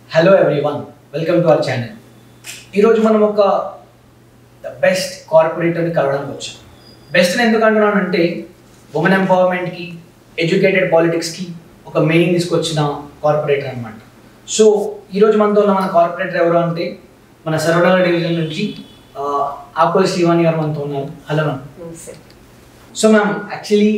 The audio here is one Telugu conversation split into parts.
Hello everyone welcome to our channel ఈరోజు మనం ఒక ద బెస్ట్ కార్పొరేటర్ని కలవడానికి వచ్చాం బెస్ట్ ఎందుకు అంటున్నానంటే ఉమెన్ ఎంపవర్మెంట్కి ఎడ్యుకేటెడ్ పాలిటిక్స్కి ఒక మీనింగ్ తీసుకొచ్చిన కార్పొరేటర్ అనమాట సో ఈరోజు మనతో ఉన్న మన కార్పొరేటర్ ఎవరు అంటే మన సర్వనగర్ డివిజన్ నుంచి ఆ, ఆకుల శ్రీవాణి గారు మనతో ఉన్నారు hello ma'am so ma'am actually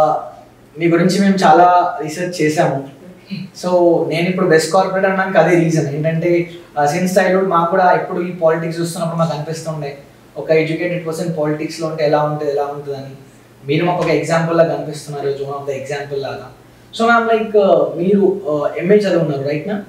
మీ గురించి మేము చాలా రీసెర్చ్ చేసాము సో నేను ఇప్పుడు బెస్ట్ కార్పొరేట్ అనడానికి అదే రీజన్ ఏంటంటే సిన్స్ చైల్డ్హుడ్ మాకు కూడా ఎప్పుడు ఈ పాలిటిక్స్ చూస్తున్నప్పుడు మాకు అనిపిస్తుండే ఒక ఎడ్యుకేటెడ్ పర్సన్ పాలిటిక్స్లో ఉంటే ఎలా ఉంటుంది ఎలా ఉంటుంది అని మీరు మాకు ఒక ఎగ్జాంపుల్ లాగా కనిపిస్తున్నారు వన్ ఆఫ్ ద ఎగ్జాంపుల్ లాగా సో మ్యామ్ లైక్ మీరు ఎంఏ చదువున్నారు రైట్ నా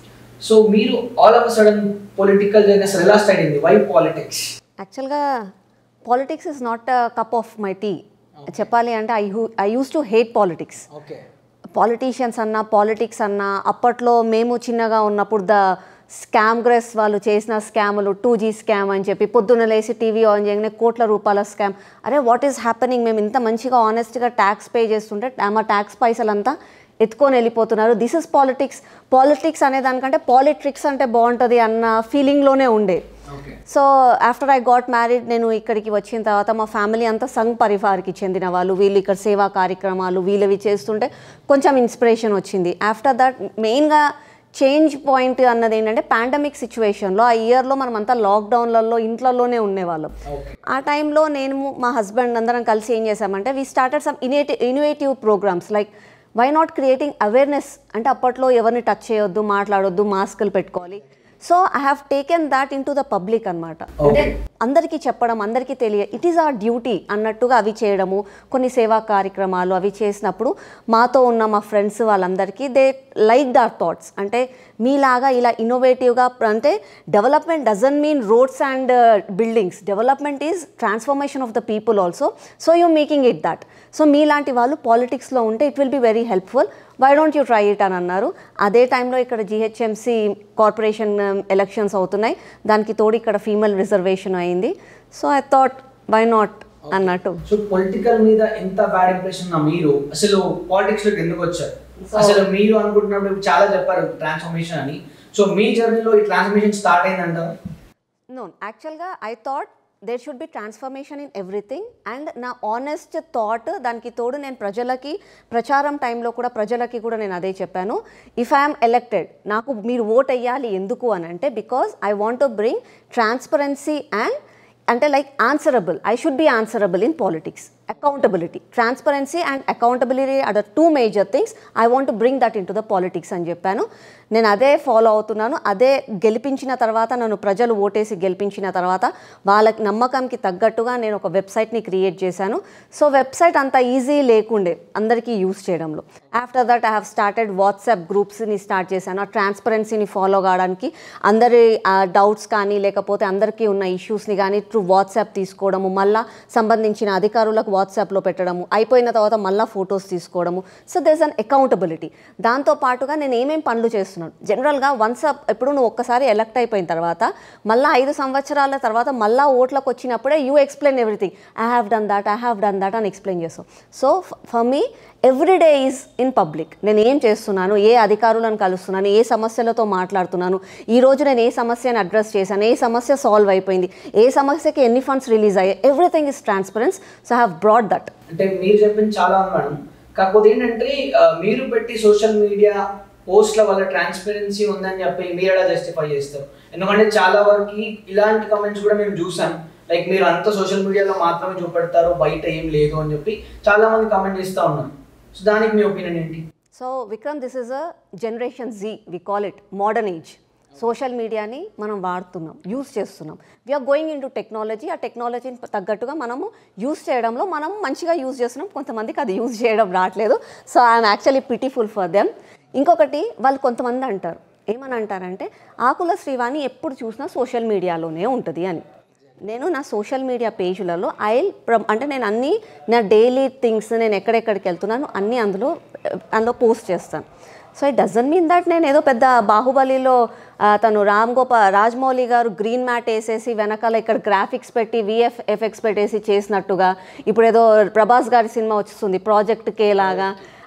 సో మీరు all of sudden political journey అసలు ఎలా స్టార్ట్ అయింది వై పాలిటిక్స్ యాక్చువల్గా politics is not cup of my tea చెప్పాలి అంటే I who I use to hate politics okay politicians అన్నా పాలిటిక్స్ అన్నా అప్పట్లో మేము చిన్నగా ఉన్నప్పుడు ద స్కామ్ గ్రెస్ వాళ్ళు చేసిన స్కాములు టూ జీ స్కామ్ అని చెప్పి పొద్దున్న లేసి టీవీ ఆన్ చేయగానే కోట్ల రూపాయల స్కామ్ అరే వాట్ ఈస్ హ్యాపెనింగ్ మేము ఇంత మంచిగా ఆనెస్ట్గా ట్యాక్స్ పే చేస్తుంటే మా ట్యాక్స్ పైసలంతా ఎత్తుకొని వెళ్ళిపోతున్నారు దిస్ ఇస్ పాలిటిక్స్ పాలిటిక్స్ అనే దానికంటే పాలిట్రిక్స్ అంటే బాగుంటుంది అన్న ఫీలింగ్లోనే ఉండే okay so after I got married నేను ఇక్కడికి వచ్చిన తర్వాత మా ఫ్యామిలీ అంతా సంఘ్ పరివార్కి చెందిన వాళ్ళు వీళ్ళు ఇక్కడ సేవా కార్యక్రమాలు వీళ్ళవి చేస్తుంటే కొంచెం ఇన్స్పిరేషన్ వచ్చింది ఆఫ్టర్ దట్ మెయిన్గా చేంజ్ పాయింట్ అన్నది ఏంటంటే పాండమిక్ సిచ్యువేషన్లో ఆ ఇయర్లో మనం అంతా లాక్డౌన్లలో ఇంట్లలోనే ఉండేవాళ్ళం ఓకే ఆ టైంలో నేను మా హస్బెండ్ అందరం కలిసి ఏం చేసామంటే వీ స్టార్టెడ్ సమ్ ఇనేటి innovative programs like why not creating awareness అంటే అప్పట్లో ఎవరిని టచ్ చేయొద్దు మాట్లాడొద్దు మాస్కులు పెట్టుకోవాలి so I have taken that into the public అనమాట అంటే అందరికీ చెప్పడం అందరికీ తెలియ ఇట్ ఈస్ ఆర్ డ్యూటీ అన్నట్టుగా అవి చేయడము కొన్ని సేవా కార్యక్రమాలు అవి చేసినప్పుడు మాతో ఉన్న మా ఫ్రెండ్స్ వాళ్ళందరికీ దే లైక్ ఆర్ థాట్స్ అంటే మీలాగా ఇలా ఇన్నోవేటివ్గా అంటే development doesn't mean roads and buildings development is transformation of the people also so you making it that so మీలాంటి వాళ్ళు పాలిటిక్స్లో ఉంటే it will be very helpful why don't you try it అని అన్నారు అదే టైంలో ఇక్కడ జిహెచ్ఎంసీ కార్పొరేషన్ ఎలక్షన్స్ అవుతున్నాయి దానికి తోడు ఇక్కడ ఫీమేల్ రిజర్వేషన్ అయింది so I thought why not అన్నట్టు సో పొలిటికల్ మీద ఎంత బ్యాడ్ ఇంప్రెషన్ ఉన్న మీరు అసలు పాలిటిక్స్ లోకి ఎందుకు వచ్చారు అసలు మీరు అనుకుంటున్నప్పుడు ఇప్పుడు చాలా చెప్పారు ట్రాన్స్ఫర్మేషన్ అని సో మీ జర్నీలో ఈ ట్రాన్స్ఫర్మేషన్ స్టార్ట్ అయిందంటారు నో యాక్చువల్గా I thought there should be transformation in everything and నా ఆనెస్ట్ థాట్ దానికి తోడు నేను ప్రజలకి ప్రచారం టైంలో కూడా ప్రజలకి కూడా నేను అదే చెప్పాను ఇఫ్ ఐఎమ్ ఎలక్టెడ్ నాకు మీరు ఓట్ వేయాలి ఎందుకు అని అంటే because I want to bring transparency and అంటే like answerable I should be answerable in politics accountability transparency and accountability are the two major things I want to bring that into the politics అని చెప్పాను నేను అదే ఫాలో అవుతున్నాను అదే గెలిపించిన తర్వాత నన్ను ప్రజలు ఓటేసి గెలిపించిన తర్వాత వాళ్ళకి నమ్మకంకి తగ్గట్టుగా నేను ఒక వెబ్సైట్ని క్రియేట్ చేశాను సో వెబ్సైట్ అంత ఈజీ లేకుండే అందరికీ యూస్ చేయడంలో after that I have started WhatsApp గ్రూప్స్ని స్టార్ట్ చేశాను ఆ ట్రాన్స్పరెన్సీని ఫాలో కావడానికి అందరి డౌట్స్ కానీ లేకపోతే అందరికీ ఉన్న ఇష్యూస్ని కానీ త్రూ వాట్సాప్ తీసుకోవడము మళ్ళా సంబంధించిన అధికారులకు వాట్సాప్లో పెట్టడము అయిపోయిన తర్వాత మళ్ళీ ఫొటోస్ తీసుకోవడము సో దేస్ అన్ అకౌంటబిలిటీ దాంతో పాటుగా నేను ఏమేం పనులు చేస్తున్నాను జనరల్గా వన్స్ ఇప్పుడు నువ్వు ఒక్కసారి ఎలక్ట్ అయిపోయిన తర్వాత మళ్ళీ ఐదు సంవత్సరాల తర్వాత మళ్ళీ ఓట్లకు వచ్చినప్పుడే you explain everything I have done that I have done that అని ఎక్స్ప్లెయిన్ చేస్తాం so for me every day is in public నేను ఏం చేస్తున్నాను ఏ అధికారులను కలుస్తున్నాను ఏ సమస్యలతో మాట్లాడుతున్నాను ఈ రోజు నేను ఏ సమస్యను అడ్రస్ చేశాను ఏ సమస్య సాల్వ్ అయిపోయింది ఏ సమస్యకి ఎన్ని ఫండ్స్ రిలీజ్ అయ్యాయి everything is transparence so have brought that అంటే మీరు చెప్పింది చాలా ఉంది మేడం కాకపోతే ఏంటంటే ఆ, మీరు పెట్టి సోషల్ మీడియా పోస్ట్ల వల్ల ట్రాన్స్పరెన్సీ ఉందని చెప్పి మీరు ఎలా జస్టిఫై చేస్తారు ఎందుకంటే చాలా వరకు ఇలాంటి కమెంట్స్ కూడా మేము చూసాం లైక్ మీరు అంత సోషల్ మీడియాలో మాత్రమే చూపెడతారు బయట ఏం లేదు అని చెప్పి చాలా మంది కమెంట్ చేస్తూ ఉన్నారు సో దానికి మీ ఒపీనియన్ ఏంటి so Vikram this is a generation Z we call it modern age social మీడియాని మనం వాడుతున్నాం యూస్ చేస్తున్నాం we're going into technology ఆ టెక్నాలజీని తగ్గట్టుగా మనము యూస్ చేయడంలో మనం మంచిగా యూస్ చేస్తున్నాం కొంతమందికి అది యూస్ చేయడం రావట్లేదు so I'm actually pitiful for them ఇంకొకటి వాళ్ళు కొంతమంది అంటారు ఏమని అంటారంటే ఆకుల శ్రీవాణి ఎప్పుడు చూసినా సోషల్ మీడియాలోనే ఉంటుంది అని నేను నా సోషల్ మీడియా పేజీలలో ఐ అంటే నేను అన్ని నా డైలీ థింగ్స్ నేను ఎక్కడెక్కడికి వెళ్తున్నాను అన్నీ అందులో అందులో పోస్ట్ చేస్తాను so it doesn't mean that నేను ఏదో పెద్ద బాహుబలిలో ఆ, తను రామ్ గోపాల్ రాజమౌళి గారు గ్రీన్ మ్యాట్ వేసేసి వెనకాల ఇక్కడ గ్రాఫిక్స్ పెట్టి విఎఫ్ ఎఫెక్ట్స్ పెట్టేసి చేసినట్టుగా ఇప్పుడు ఏదో ప్రభాస్ గారి సినిమా వస్తుంది ప్రాజెక్ట్ కే లాగా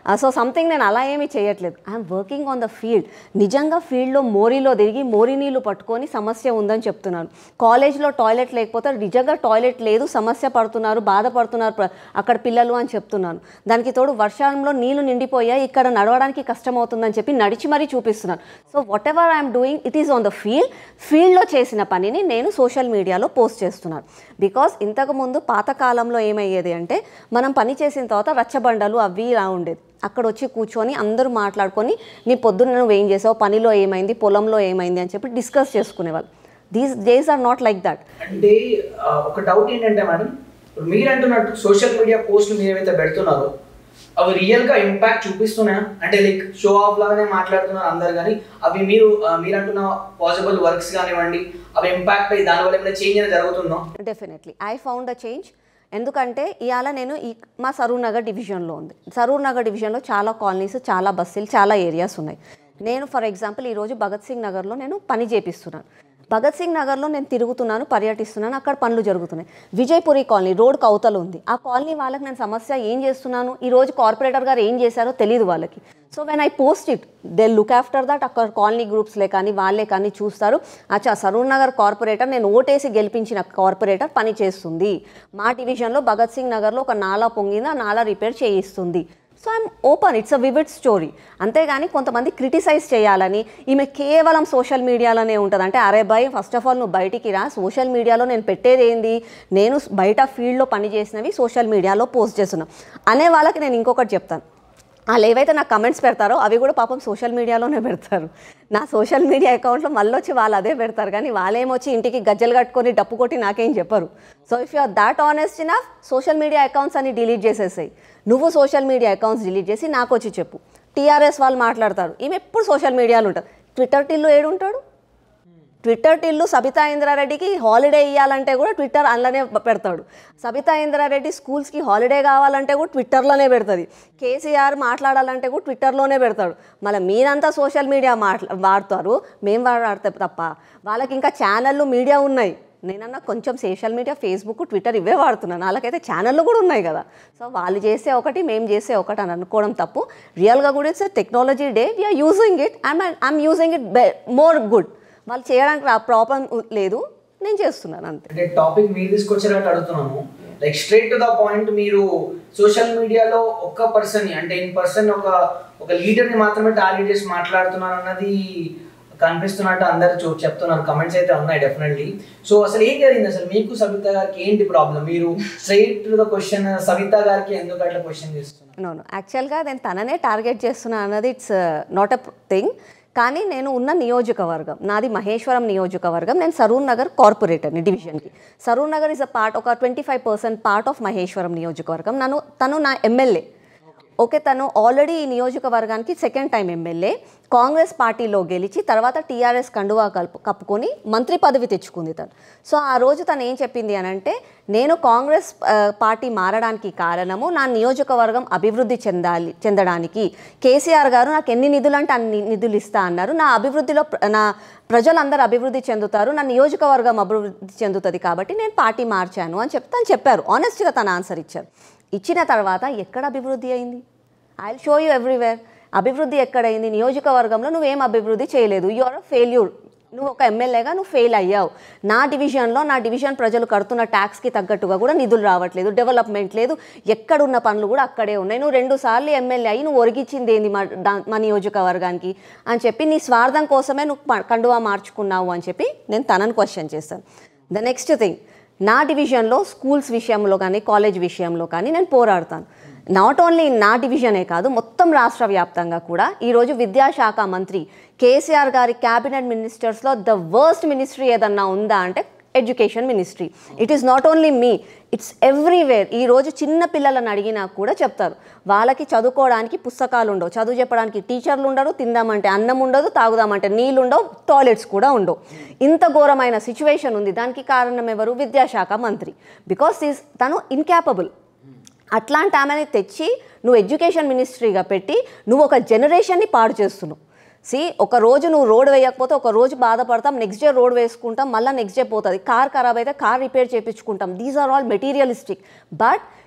సో సంథింగ్ నేను అలా ఏమీ చేయట్లేదు I'm working on the field నిజంగా ఫీల్డ్లో మోరీలో తిరిగి మోరీ నీళ్ళు పట్టుకొని సమస్య ఉందని చెప్తున్నాను కాలేజ్లో టాయిలెట్ లేకపోతే నిజంగా టాయిలెట్ లేదు సమస్య పడుతున్నారు బాధపడుతున్నారు ప్ర- అక్కడ పిల్లలు అని చెప్తున్నాను దానికి తోడు వర్షాలంలో నీళ్లు నిండిపోయాయి ఇక్కడ నడవడానికి కష్టం అవుతుందని చెప్పి నడిచి మరీ చూపిస్తున్నాను so whatever I'm doing it is on the field ఫీల్డ్లో చేసిన పనిని నేను సోషల్ మీడియాలో పోస్ట్ చేస్తున్నాను బికాస్ ఇంతకుముందు పాతకాలంలో ఏమయ్యేది అంటే మనం పని చేసిన తర్వాత రచ్చబండలు అవి ఇలా ఉండేది అక్కడ వచ్చి కూర్చొని అందరూ మాట్లాడుకొని నీ పొద్దున్న నువ్వు ఏం చేసావు పనిలో ఏమైంది పొలంలో ఏమైంది అని చెప్పి డిస్కస్ చేసుకునేవాళ్ళు these days are not like that అంటే ఆ, ఒక డౌట్ ఏంటంటే మేడం ఇప్పుడు మీరు అంటున్నట్టు సోషల్ మీడియా పోస్టులు మీరు ఏవైతే పెడుతున్నారో అవి రియల్ గా ఇంపాక్ట్ చూపిస్తున్నాయా అంటే లైక్ షో ఆఫ్ లాగానే మాట్లాడుతున్నారు అందరు కానీ అవి మీరు ఆ, మీరు అంటున్న పాసిబుల్ వర్క్స్ కానివ్వండి అవి ఇంపాక్ట్ అయ్యి దానివల్ల ఏమైనా చేంజ్ అనేది జరుగుతుందో definitely I found the change ఎందుకంటే ఇవాళ నేను ఈ మా సరూర్ నగర్ డివిజన్లో ఉంది సరూర్ నగర్ డివిజన్లో చాలా కాలనీస్ చాలా బస్సులు చాలా ఏరియాస్ ఉన్నాయి నేను ఫర్ ఎగ్జాంపుల్ ఈరోజు భగత్ సింగ్ నగర్లో నేను పని చేపిస్తున్నాను భగత్ సింగ్ నగర్లో నేను తిరుగుతున్నాను పర్యటిస్తున్నాను అక్కడ పనులు జరుగుతున్నాయి విజయపురి కాలనీ రోడ్కి అవతల ఉంది ఆ కాలనీ వాళ్ళకి నేను సమస్య ఏం చేస్తున్నాను ఈ రోజు కార్పొరేటర్ గారు ఏం చేశారో తెలియదు వాళ్ళకి so when I post it they look after that అక్కడ కాలనీ గ్రూప్స్లే కానీ వాళ్ళే కానీ చూస్తారు అచ్చా సరూర్ నగర్ కార్పొరేటర్ నేను ఓటేసి గెలిపించిన కార్పొరేటర్ పని చేస్తుంది మా డివిజన్లో భగత్ సింగ్ నగర్లో ఒక నాలా పొంగింది ఆ నాలా రిపేర్ చేయిస్తుంది so I'm open it's a vivid story అంతేగాని కొంతమంది క్రిటిసైజ్ చేయాలని ఈమె కేవలం సోషల్ మీడియాలోనే ఉంటుంది అంటే అరే బాయ్ ఫస్ట్ ఆఫ్ ఆల్ నువ్వు బయటికి రా సోషల్ మీడియాలో నేను పెట్టేది ఏంది నేను బయట ఫీల్డ్లో పనిచేసినవి సోషల్ మీడియాలో పోస్ట్ చేస్తున్నా అనే వాళ్ళకి నేను ఇంకొకటి చెప్తాను వాళ్ళు ఏవైతే నాకు కమెంట్స్ పెడతారో అవి కూడా పాపం సోషల్ మీడియాలోనే పెడతారు నా సోషల్ మీడియా అకౌంట్లో మళ్ళీ వచ్చి వాళ్ళు అదే పెడతారు కానీ వాళ్ళేమొచ్చి ఇంటికి గజ్జలు కట్టుకొని డప్పు కొట్టి నాకేం చెప్పరు so if you are that honest enough social media accounts అని డిలీట్ చేసేసాయి నువ్వు సోషల్ మీడియా అకౌంట్స్ డిలీట్ చేసి నాకు వచ్చి చెప్పు టీఆర్ఎస్ వాళ్ళు మాట్లాడతారు ఈమె ఎప్పుడు సోషల్ మీడియాలో ఉంటారు ట్విట్టర్ టిల్లు ఏడుంటాడు ట్విట్టర్ టిల్లు సబితా ఇంద్రారెడ్డికి హాలిడే ఇవ్వాలంటే కూడా ట్విట్టర్ అందులోనే పెడతాడు సబితా ఇంద్రారెడ్డి స్కూల్స్కి హాలిడే కావాలంటే కూడా ట్విట్టర్లోనే పెడుతుంది కేసీఆర్ మాట్లాడాలంటే కూడా ట్విట్టర్లోనే పెడతాడు మళ్ళీ మీరంతా సోషల్ మీడియా మాట్లా వాడతారు మేము వాడితే తప్ప వాళ్ళకి ఇంకా ఛానళ్ళు మీడియా ఉన్నాయి నేనన్నా కొంచెం సోషల్ మీడియా ఫేస్బుక్ ట్విట్టర్ ఇవే వాడుతున్నాను వాళ్ళకైతే ఛానళ్ళు కూడా ఉన్నాయి కదా సో వాళ్ళు చేసే ఒకటి మేము చేసే ఒకటి అని అనుకోవడం తప్పు రియల్గా కూడా it's technology day we're using it I'm I'm using it more good వాళ్ళు చేయడానికి ప్రాబ్లం లేదు నేను చేస్తున్నాను అంతే అంటే టాపిక్ మీరు తీసుకొచ్చారంటే అడుగుతున్నాను like straight to the point మీరు సోషల్ మీడియాలో ఒక్క పర్సన్ అంటే ఇన్ పర్సన్ ఒక ఒక లీడర్ ని మాత్రమే టార్గెట్ చేసి మాట్లాడుతున్నారు అన్నది కనిపిస్తున్నట్టు అందరు చూ చెప్తున్నారు కమెంట్స్ అయితే ఉన్నాయి డెఫినెట్లీ సో అసలు ఏం జరిగింది అసలు మీకు సవిత గారికి ఏంటి ప్రాబ్లం మీరు straight to the question Savitha గారికి ఎందుకు అట్లా క్వశ్చన్ చేస్తున్నారు నో నో యాక్చువల్గా నేను తననే టార్గెట్ చేస్తున్నా అన్నది ఇట్స్ నాట్ అ థింగ్ కానీ నేను ఉన్న నియోజకవర్గం నాది మహేశ్వరం నియోజకవర్గం నేను సరూర్ నగర్ కార్పొరేటర్ని డివిజన్కి Saroor Nagar is a part ఒక twenty five percent part of Maheshwaram నియోజకవర్గం నన్ను తను నా ఎమ్మెల్యే ఓకే తను ఆల్రెడీ ఈ నియోజకవర్గానికి సెకండ్ టైం ఎమ్మెల్యే కాంగ్రెస్ పార్టీలో గెలిచి తర్వాత టీఆర్ఎస్ కండువా కలుపు కప్పుకొని మంత్రి పదవి తెచ్చుకుంది తను సో ఆ రోజు తను ఏం చెప్పింది అని అంటే నేను కాంగ్రెస్ ఆ, పార్టీ మారడానికి కారణము నా నియోజకవర్గం అభివృద్ధి చెందాలి చెందడానికి కేసీఆర్ గారు నాకు ఎన్ని నిధులు అంటే అన్ని నిధులు ఇస్తా అన్నారు నా అభివృద్ధిలో ప్ర- నా ప్రజలందరూ అభివృద్ధి చెందుతారు నా నియోజకవర్గం అభివృద్ధి చెందుతుంది కాబట్టి నేను పార్టీ మార్చాను అని చెప్పి తను చెప్పారు ఆనెస్ట్గా తను ఆన్సర్ ఇచ్చారు ఇచ్చిన తర్వాత ఎక్కడ అభివృద్ధి అయింది ఐ షో యూ ఎవ్రీవేర్ అభివృద్ధి ఎక్కడైంది నియోజకవర్గంలో నువ్వేం అభివృద్ధి చేయలేదు యు ఆర్ అ ఫెయిల్యూర్ నువ్వు ఒక ఎమ్మెల్యేగా నువ్వు ఫెయిల్ అయ్యావు నా డివిజన్లో నా డివిజన్ ప్రజలు కడుతున్న ట్యాక్స్కి తగ్గట్టుగా కూడా నిధులు రావట్లేదు డెవలప్మెంట్ లేదు ఎక్కడున్న పనులు కూడా అక్కడే ఉన్నాయి నువ్వు రెండు సార్లు ఎమ్మెల్యే అయ్యి నువ్వు ఒరిగిచ్చింది ఏంది మా దా- మా నియోజకవర్గానికి అని చెప్పి నీ స్వార్థం కోసమే నువ్వు ప- కండువా మార్చుకున్నావు అని చెప్పి నేను తనని క్వశ్చన్ చేస్తాను ద నెక్స్ట్ థింగ్ నా డివిజన్లో స్కూల్స్ విషయంలో కానీ కాలేజ్ విషయంలో కానీ నేను పోరాడతాను నాట్ ఓన్లీ నా డివిజనే కాదు మొత్తం రాష్ట్ర వ్యాప్తంగా కూడా ఈరోజు విద్యాశాఖ మంత్రి కేసీఆర్ గారి క్యాబినెట్ మినిస్టర్స్లో ద వర్స్ట్ మినిస్ట్రీ ఏదన్నా ఉందా అంటే education ministry it is not only me it's everywhere ఈరోజు చిన్న పిల్లలను అడిగినా కూడా చెప్తారు వాళ్ళకి చదువుకోవడానికి పుస్తకాలు ఉండవు చదువు చెప్పడానికి టీచర్లు ఉండరు తిందామంటే అన్నం ఉండదు తాగుదామంటే నీళ్ళు ఉండవు టాయిలెట్స్ కూడా ఉండవు ఇంత ఘోరమైన సిచ్యువేషన్ ఉంది దానికి కారణం ఎవరు విద్యాశాఖ మంత్రి బికాస్ ఈజ్ తను ఇన్క్యాపబుల్ అట్లాంటి ఆమెని తెచ్చి నువ్వు ఎడ్యుకేషన్ మినిస్ట్రీగా పెట్టి నువ్వు ఒక జనరేషన్ని పాడు చేస్తున్నావు సి ఒక రోజు నువ్వు రోడ్ వేయకపోతే ఒక రోజు బాధపడతాం నెక్స్ట్ డే రోడ్ వేసుకుంటాం మళ్ళీ నెక్స్ట్ డే పోతుంది కార్ ఖరాబ్ అయితే కార్ రిపేర్ చేయించుకుంటాం these are all materialistic but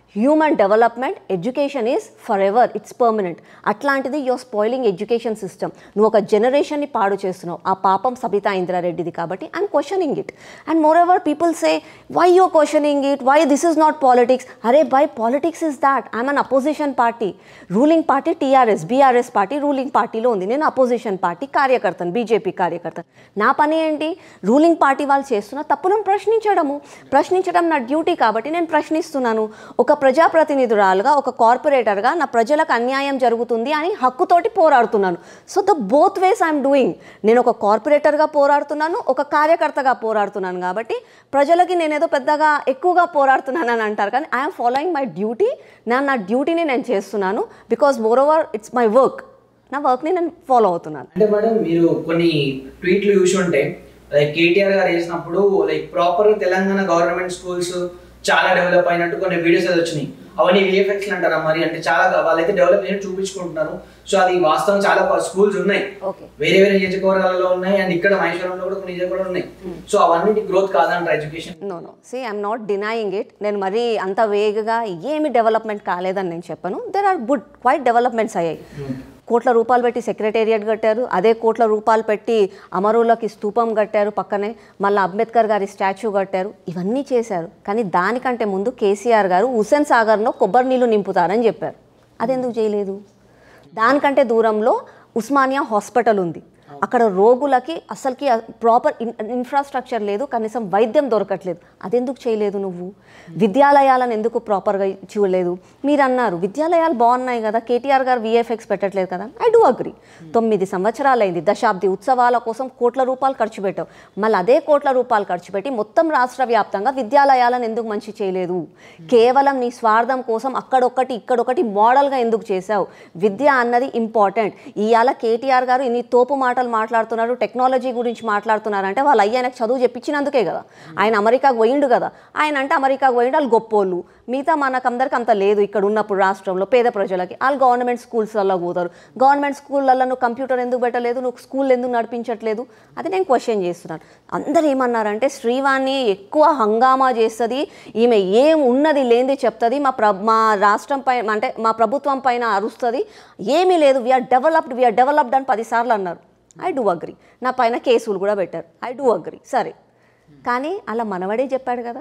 human development education is forever it's permanent అట్లాంటిది యువర్ స్పాయిలింగ్ ఎడ్యుకేషన్ సిస్టమ్ నువ్వు ఒక జనరేషన్ని పాడు చేస్తున్నావు ఆ పాపం సబితా ఇంద్రారెడ్డిది కాబట్టి I'm questioning it and moreover people say why you questioning it why this is not politics అరే by politics is that I'm an opposition party ruling party TRS BRS party ruling పార్టీలో ఉంది నేను అపోజిషన్ పార్టీ కార్యకర్తను బీజేపీ కార్యకర్త నా పని ఏంటి రూలింగ్ పార్టీ వాళ్ళు చేస్తున్న తప్పులను ప్రశ్నించడము ప్రశ్నించడం నా డ్యూటీ కాబట్టి నేను ప్రశ్నిస్తున్నాను ఒక ప్రజాప్రతినిధురాలుగా ఒక కార్పొరేటర్గా నా ప్రజలకు అన్యాయం జరుగుతుంది అని హక్కుతోటి పోరాడుతున్నాను so the both ways I'm doing నేను ఒక కార్పొరేటర్గా పోరాడుతున్నాను ఒక కార్యకర్తగా పోరాడుతున్నాను కాబట్టి ప్రజలకి నేనేదో పెద్దగా ఎక్కువగా పోరాడుతున్నాను అని అంటారు కానీ ఐఎమ్ ఫాలోయింగ్ మై డ్యూటీ నేను నా డ్యూటీని నేను చేస్తున్నాను because moreover it's my work నా వర్క్ని నేను ఫాలో అవుతున్నాను అంటే మేడం మీరు కొన్ని ట్వీట్లు చూసి ఉంటే లైక్ కేటీఆర్ గారు వేసినప్పుడు like proper Telangana government schools చాలా డెవలప్ అయినట్టు కొన్ని వీడియోస్ అది వచ్చినాయి అవన్నీ విఎఫ్ఎక్స్ అంటారా మరి అంటే చాలా వాళ్ళైతే డెవలప్ చేసి చూపించుకుంటున్నారు సో అది వాస్తవం చాలా స్కూల్స్ ఉన్నాయి ఓకే వేరే వేరే నియోజకవర్గాలలో ఉన్నాయి అండ్ ఇక్కడ మహేశ్వరంలో కూడా కొన్ని నియోజకవర్గాలు ఉన్నాయి సో అవన్నీ గ్రోత్ కాదంటారు education no no see I'm not denying it నేను మరీ అంత వేగగా ఏమి డెవలప్మెంట్ కాలేదని నేను చెప్పను there are good quite developments అయ్యాయి కోట్ల రూపాయలు పెట్టి సెక్రటేరియట్ కట్టారు అదే కోట్ల రూపాయలు పెట్టి అమరులకి స్తూపం కట్టారు పక్కనే మళ్ళీ అంబేద్కర్ గారి స్టాచ్యూ కట్టారు ఇవన్నీ చేశారు కానీ దానికంటే ముందు కేసీఆర్ గారు హుస్సేన్ సాగర్లో కొబ్బరి నీళ్లు నింపుతారని చెప్పారు అదెందుకు చేయలేదు దానికంటే దూరంలో ఉస్మానియా హాస్పిటల్ ఉంది అక్కడ రోగులకి అసలుకి ప్రాపర్ ఇన్ఫ్రాస్ట్రక్చర్ లేదు కనీసం వైద్యం దొరకట్లేదు అదెందుకు చేయలేదు నువ్వు విద్యాలయాలను ఎందుకు ప్రాపర్గా చూడలేదు మీరు అన్నారు విద్యాలయాలు బాగున్నాయి కదా కేటీఆర్ గారు విఎఫ్ఎక్స్ పెట్టట్లేదు కదా ఐ డూ అగ్రి తొమ్మిది సంవత్సరాలు అయింది దశాబ్ది ఉత్సవాల కోసం కోట్ల రూపాయలు ఖర్చు పెట్టావు మళ్ళీ అదే కోట్ల రూపాయలు ఖర్చు పెట్టి మొత్తం రాష్ట్ర వ్యాప్తంగా విద్యాలయాలను ఎందుకు మంచి చేయలేదు కేవలం నీ స్వార్థం కోసం అక్కడొక్కటి ఇక్కడొకటి మోడల్గా ఎందుకు చేశావు విద్య అన్నది ఇంపార్టెంట్ ఇవాళ కేటీఆర్ గారు ఇన్ని తోపు మాటలు మాట్లాడుతున్నారు టెక్నాలజీ గురించి మాట్లాడుతున్నారు అంటే వాళ్ళ అయ్యానికి చదువు చెప్పించినందుకే కదా ఆయన అమెరికాకు పోయిండు కదా ఆయన అంటే అమెరికాకు పోయిండు వాళ్ళు గొప్పోళ్ళు మిగతా మనకందరికి అంత లేదు ఇక్కడ ఉన్నప్పుడు రాష్ట్రంలో పేద ప్రజలకి వాళ్ళు గవర్నమెంట్ స్కూల్స్లలో పోతారు గవర్నమెంట్ స్కూళ్ళల్లో నువ్వు కంప్యూటర్ ఎందుకు పెట్టలేదు నువ్వు స్కూల్ ఎందుకు నడిపించట్లేదు అది నేను క్వశ్చన్ చేస్తున్నాను అందరు ఏమన్నారంటే శ్రీవాణి ఎక్కువ హంగామా చేస్తుంది ఈమె ఏం ఉన్నది లేనిది చెప్తుంది మా ప్ర మా రాష్ట్రం పైన అంటే మా ప్రభుత్వం పైన అరుస్తుంది ఏమీ లేదు వీఆర్ డెవలప్డ్ వీఆర్ డెవలప్డ్ అని పదిసార్లు అన్నారు ఐ డూ అగ్రి నా పైన కేసులు కూడా పెట్టారు ఐ డూ అగ్రి సరే కానీ అలా మనవడే చెప్పాడు కదా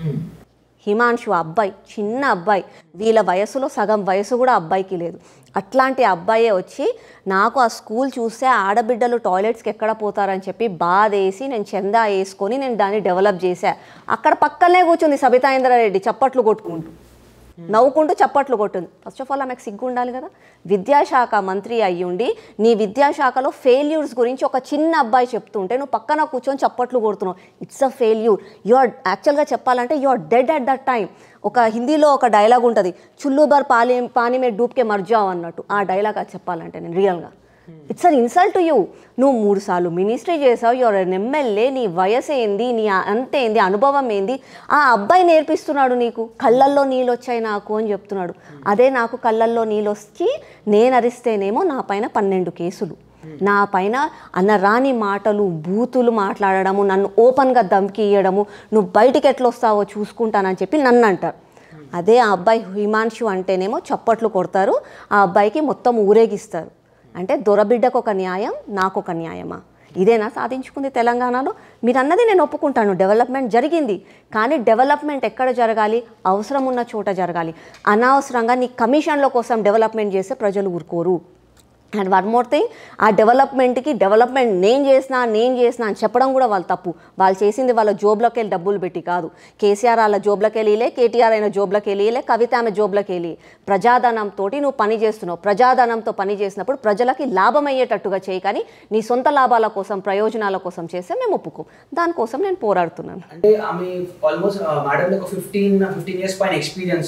హిమాంశు అబ్బాయి చిన్న అబ్బాయి వీళ్ళ వయసులో సగం వయసు కూడా అబ్బాయికి లేదు అట్లాంటి అబ్బాయే వచ్చి నాకు ఆ స్కూల్ చూస్తే ఆడబిడ్డలు టాయిలెట్స్కి ఎక్కడ పోతారని చెప్పి బాధేసి నేను చందా వేసుకొని నేను దాన్ని డెవలప్ చేశా అక్కడ పక్కనే కూర్చుంది సబితా ఇంద్రారెడ్డి చప్పట్లు కొట్టుకుంటూ నవ్వుకుంటూ చప్పట్లు కొట్టింది ఫస్ట్ ఆఫ్ ఆల్ ఆమెకు సిగ్గు ఉండాలి కదా విద్యాశాఖ మంత్రి అయ్యుండి నీ విద్యాశాఖలో ఫెయిల్యూర్స్ గురించి ఒక చిన్న అబ్బాయి చెప్తుంటే నువ్వు పక్కన కూర్చొని చప్పట్లు కొడుతున్నావు it's a failure you are యాక్చువల్గా చెప్పాలంటే you are dead at that time ఒక హిందీలో ఒక డైలాగ్ ఉంటుంది చుల్లు బార్ పాలి పానీ మే డూబ్కే మర్జావ్ అన్నట్టు ఆ డైలాగ్ అది చెప్పాలంటే నేను రియల్గా it's an insult to you నువ్వు మూడు సార్లు మినిస్ట్రీ చేసావు యువర్ ఎన్ ఎమ్మెల్యే నీ వయసు ఏంది నీ అంతేంది అనుభవం ఏంది ఆ అబ్బాయి నేర్పిస్తున్నాడు నీకు కళ్ళల్లో నీళ్ళు వచ్చాయి నాకు అని చెప్తున్నాడు అదే నాకు కళ్ళల్లో నీళ్ళు వచ్చి నేను అరిస్తేనేమో నా పైన పన్నెండు కేసులు నా పైన అన్న రాని మాటలు బూతులు మాట్లాడడము నన్ను ఓపెన్గా ధమ్కి ఇయ్యడము నువ్వు బయటికి ఎట్లా వస్తావో చూసుకుంటానని చెప్పి నన్ను అంటారు అదే ఆ అబ్బాయి హిమాంశు అంటేనేమో చప్పట్లు కొడతారు ఆ అబ్బాయికి మొత్తం ఊరేగిస్తారు అంటే దొరబిడ్డకు ఒక న్యాయం నాకు ఒక న్యాయమా ఇదేనా సాధించుకుంది తెలంగాణలో మీరు అన్నది నేను ఒప్పుకుంటాను డెవలప్మెంట్ జరిగింది కానీ డెవలప్మెంట్ ఎక్కడ జరగాలి అవసరం ఉన్న చోట జరగాలి అనవసరంగా నీ కమిషన్ల కోసం డెవలప్మెంట్ చేస్తే ప్రజలు ఊరుకోరు అండ్ వన్ మోర్ థింగ్ ఆ డెవలప్మెంట్కి డెవలప్మెంట్ నేను చేసిన నేను చేసిన అని చెప్పడం కూడా వాళ్ళు తప్పు వాళ్ళు చేసింది వాళ్ళ జోబ్లోకి వెళ్ళి డబ్బులు పెట్టి కాదు కేసీఆర్ వాళ్ళ జోబ్లోకి వెళ్ళిలే కేటీఆర్ అయిన జోబ్లోకి వెళ్ళిలే కవిత ఆమె జోబ్లోకి వెళ్ళి ప్రజాధనంతో నువ్వు పని చేస్తున్నావు ప్రజాధనంతో పని చేసినప్పుడు ప్రజలకి లాభం అయ్యేటట్టుగా చేయి కానీ నీ సొంత లాభాల కోసం ప్రయోజనాల కోసం చేస్తే మేము ఒప్పుకోం దానికోసం నేను పోరాడుతున్నాను అంటే ఆమె ఆల్మోస్ట్ మేడం ఒక ఫిఫ్టీన్ ఫిఫ్టీన్ ఇయర్స్ పైన ఎక్స్పీరియన్స్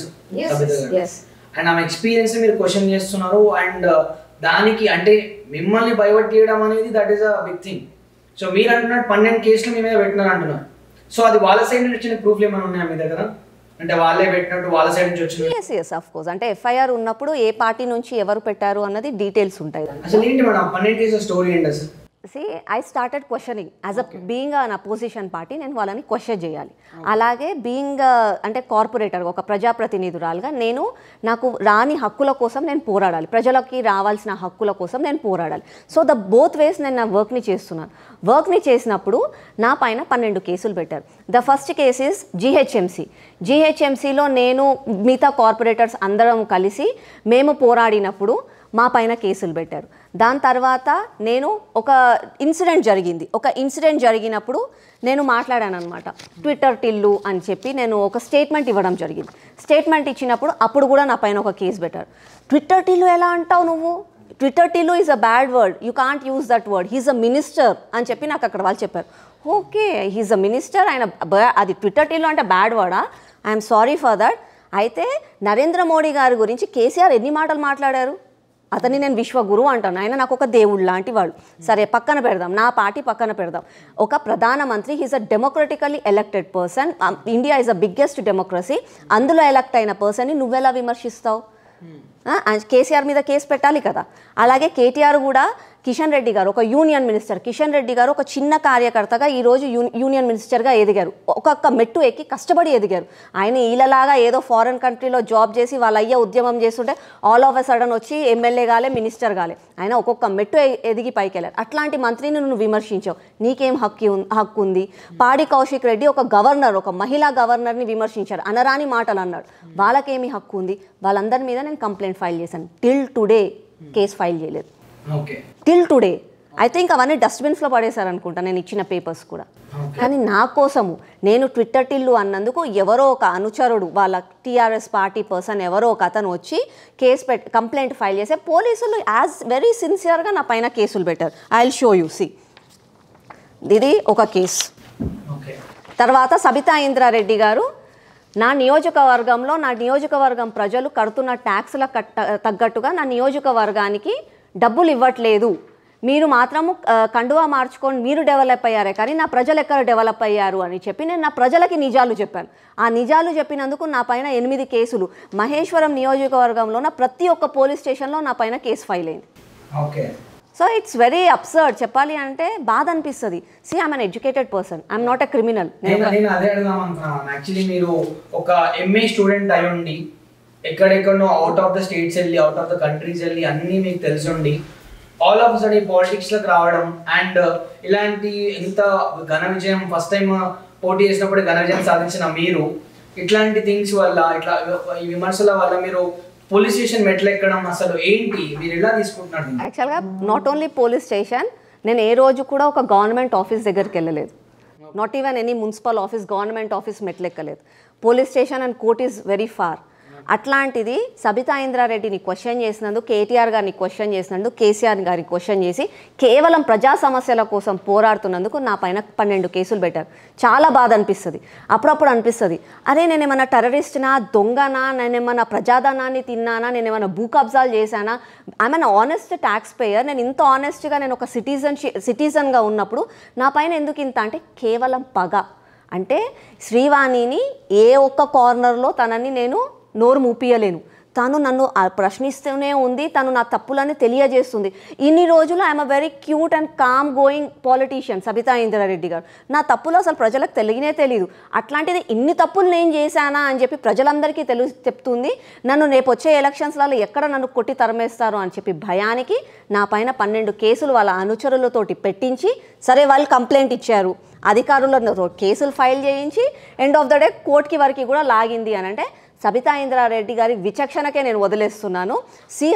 అండ్ ఆమె ఎక్స్పీరియన్స్ మీరు క్వశ్చన్ చేస్తున్నారు అండ్ దానికి అంటే మిమ్మల్ని బయవట్ చేయడం అనేది that is a big thing so మీరు అంటున్నారు పన్నెండు కేసులు మీ మీద పెట్టినారు అంటున్నారు సో అది వాళ్ళ సైడ్ నుంచి వచ్చిన ప్రూఫ్లు ఏమైనా ఉన్నాయా మీ దగ్గర అంటే వాళ్ళే పెట్టినట్టు వాళ్ళ సైడ్ నుంచి వచ్చిన ఎస్ ఎస్ ఆఫ్ కోర్స్ అంటే ఎఫ్ఐఆర్ ఉన్నప్పుడు ఏ పార్టీ నుంచి ఎవరు పెట్టారు అన్నది డీటెయిల్స్ ఉంటాయి అసలు ఏంటి మేడం పన్నెండు కేసుల స్టోరీ ఏంటి అసలు see I started questioning as a being an opposition party నేను వాళ్ళని క్వశ్చన్ చేయాలి అలాగే బీయింగ్ అంటే కార్పొరేటర్ ఒక ప్రజాప్రతినిధురాలుగా నేను నాకు రాని హక్కుల కోసం నేను పోరాడాలి ప్రజలకి రావాల్సిన హక్కుల కోసం నేను పోరాడాలి సో ద బోత్ వేస్ నేను నా వర్క్ని చేస్తున్నాను వర్క్ని చేసినప్పుడు నా పైన పన్నెండు కేసులు పెట్టారు the first case is GHMC జిహెచ్ఎంసిలో నేను మిగతా కార్పొరేటర్స్ అందరం కలిసి మేము పోరాడినప్పుడు మా పైన కేసులు పెట్టారు దాని తర్వాత నేను ఒక ఇన్సిడెంట్ జరిగింది ఒక ఇన్సిడెంట్ జరిగినప్పుడు నేను మాట్లాడాను అనమాట ట్విట్టర్ టిల్లు అని చెప్పి నేను ఒక స్టేట్మెంట్ ఇవ్వడం జరిగింది స్టేట్మెంట్ ఇచ్చినప్పుడు అప్పుడు కూడా నా పైన ఒక కేసు పెట్టారు ట్విట్టర్ టిల్లు ఎలా అంటావు నువ్వు Twitter Tillu is a bad word you can't use that word he's a minister అని చెప్పి నాకు అక్కడ వాళ్ళు చెప్పారు ఓకే హీస్ అ మినిస్టర్ ఆయన బ- అది ట్విట్టర్ టిల్లు అంటే బ్యాడ్ వర్డా ఐఎమ్ సారీ ఫర్ దట్ అయితే నరేంద్ర మోడీ గారి గురించి కేసీఆర్ ఎన్ని మాటలు మాట్లాడారు అతన్ని నేను విశ్వగురు అంటాను ఆయన నాకు ఒక దేవుడు లాంటి వాడు సరే పక్కన పెడదాం నా పార్టీ పక్కన పెడదాం ఒక ప్రధానమంత్రి he's a democratically elected person India is a biggest democracy అందులో ఎలక్ట్ అయిన పర్సన్ని నువ్వెలా విమర్శిస్తావు ఆ, కేసీఆర్ మీద కేసు పెట్టాలి కదా అలాగే కేటీఆర్ కూడా కిషన్ రెడ్డి గారు ఒక యూనియన్ మినిస్టర్ కిషన్ రెడ్డి గారు ఒక చిన్న కార్యకర్తగా ఈరోజు యూ యూనియన్ మినిస్టర్గా ఎదిగారు ఒక్కొక్క మెట్టు ఎక్కి కష్టపడి ఎదిగారు ఆయన ఈలలాగా ఏదో ఫారెన్ కంట్రీలో జాబ్ చేసి వాళ్ళ అయ్య ఉద్యమం చేస్తుంటే ఆల్ ఆఫ్ ఎ సడన్ వచ్చి ఎమ్మెల్యే కాలే మినిస్టర్ కాలే ఆయన ఒక్కొక్క మెట్టు ఎ- ఎదిగి పైకి వెళ్ళారు అట్లాంటి మంత్రిని నువ్వు విమర్శించావు నీకేం హక్కు ఉం- హక్కు ఉంది పాడి కౌశిక్ రెడ్డి ఒక గవర్నర్ ఒక మహిళా గవర్నర్ని విమర్శించారు అనరాని మాటలు అన్నాడు వాళ్ళకేమి హక్కు ఉంది వాళ్ళందరి మీద నేను కంప్లైంట్ ఫైల్ చేశాను టిల్ టుడే కేసు ఫైల్ చేయలేదు okay till today I think అవన్నీ డస్ట్బిన్స్లో పడేశారు అనుకుంటా నేను ఇచ్చిన పేపర్స్ కూడా కానీ నా కోసము నేను ట్విట్టర్ టిల్లు అన్నందుకు ఎవరో ఒక అనుచరుడు వాళ్ళ టీఆర్ఎస్ పార్టీ పర్సన్ ఎవరో ఒక అతను వచ్చి కేసు పెట్ కంప్లైంట్ ఫైల్ చేస్తే పోలీసులు యాజ్ వెరీ సిన్సియర్గా నా పైన కేసులు పెట్టారు I will show you see ఇది ఒక కేసు ఓకే తర్వాత సబితా ఇంద్రారెడ్డి గారు నా నియోజకవర్గంలో నా నియోజకవర్గం ప్రజలు కడుతున్న ట్యాక్స్ల కట్ట తగ్గట్టుగా నా నియోజకవర్గానికి డబ్బులు ఇవ్వట్లేదు మీరు మాత్రము ఆ, కండువా మార్చుకొని మీరు డెవలప్ అయ్యారే కానీ నా ప్రజలు ఎక్కడ డెవలప్ అయ్యారు అని చెప్పి నేను నా ప్రజలకి నిజాలు చెప్పాను ఆ నిజాలు చెప్పినందుకు నా పైన ఎనిమిది కేసులు మహేశ్వరం నియోజకవర్గంలో నా ప్రతి ఒక్క పోలీస్ స్టేషన్లో నా పైన కేసు ఫైల్ అయింది okay so it's very absurd చెప్పాలి అంటే బాధ అనిపిస్తుంది see I'm an educated person I'm not a criminal నేను నేను అదే అడుగుదాం అనుకున్నాను యాక్చువల్లీ మీరు ఒక ఎంఏ స్టూడెంట్ అయి ఉండి ఎక్కడెక్కడో అవుట్ ఆఫ్ ద స్టేట్స్ వెళ్ళి అవుట్ ఆఫ్ ద కంట్రీస్ వెళ్ళి అన్నీ మీకు తెలిసి ఉండి ఆల్ ఆఫ్ సడన్ ఈ పాలిటిక్స్ లోకి రావడం అండ్ ఇలాంటి ఇంత ఘన విజయం ఫస్ట్ టైం పోటీ చేసినప్పుడు ఘన విజయం సాధించిన మీరు ఇట్లాంటి థింగ్స్ వల్ల ఇట్లా ఈ విమర్శల వల్ల మీరు పోలీస్ స్టేషన్ మెట్లు ఎక్కడం అసలు ఏంటి మీరు ఎలా తీసుకుంటున్నారు దీన్ని? యాక్చువల్గా నాట్ ఓన్లీ పోలీస్ స్టేషన్ నేను ఏ రోజు కూడా ఒక గవర్నమెంట్ ఆఫీస్ దగ్గరికి వెళ్ళలేదు not even any municipal office government office మెట్లెక్కలేదు police station and court is very far అట్లాంటిది సబితా ఇంద్రారెడ్డిని క్వశ్చన్ చేసినందుకు కేటీఆర్ గారిని క్వశ్చన్ చేసినందుకు కేసీఆర్ గారిని క్వశ్చన్ చేసి కేవలం ప్రజా సమస్యల కోసం పోరాడుతున్నందుకు నా పైన పన్నెండు కేసులు పెట్టారు చాలా బాధ అనిపిస్తుంది అప్పుడప్పుడు అనిపిస్తుంది అరే నేను ఏమైనా టెర్రరిస్ట్నా దొంగనా నేను ఏమైనా ప్రజాధనాన్ని తిన్నానా నేను ఏమైనా భూ కబ్జాలు చేశానా I mean honest taxpayer నేను ఇంత ఆనెస్ట్గా నేను ఒక సిటిజన్ సిటిజన్గా ఉన్నప్పుడు నా పైన ఎందుకు ఇంత అంటే కేవలం పగ అంటే శ్రీవాణిని ఏ ఒక్క కార్నర్లో తనని నేను నోరు మూపియలేను తను నన్ను ఆ ప్రశ్నిస్తూనే ఉంది తను నా తప్పులని తెలియజేస్తుంది ఇన్ని రోజులు I'm a very cute and calm going politician Sabitha Indra Reddy గారు నా తప్పులు అసలు ప్రజలకు తెలియనే తెలియదు అట్లాంటిది ఇన్ని తప్పులు నేను చేశానా అని చెప్పి ప్రజలందరికీ తెలు చెప్తుంది నన్ను రేపు వచ్చే ఎలక్షన్స్లలో ఎక్కడ నన్ను కొట్టి తరమేస్తారు అని చెప్పి భయానికి నా పైన పన్నెండు కేసులు వాళ్ళ అనుచరులతోటి పెట్టించి సరే వాళ్ళు కంప్లైంట్ ఇచ్చారు అధికారులతో కేసులు ఫైల్ చేయించి ఎండ్ ఆఫ్ ద డే కోర్టుకి వరకు కూడా లాగింది అని అంటే సబితా ఇంద్రారెడ్డి గారి విచక్షణకే నేను వదిలేస్తున్నాను సి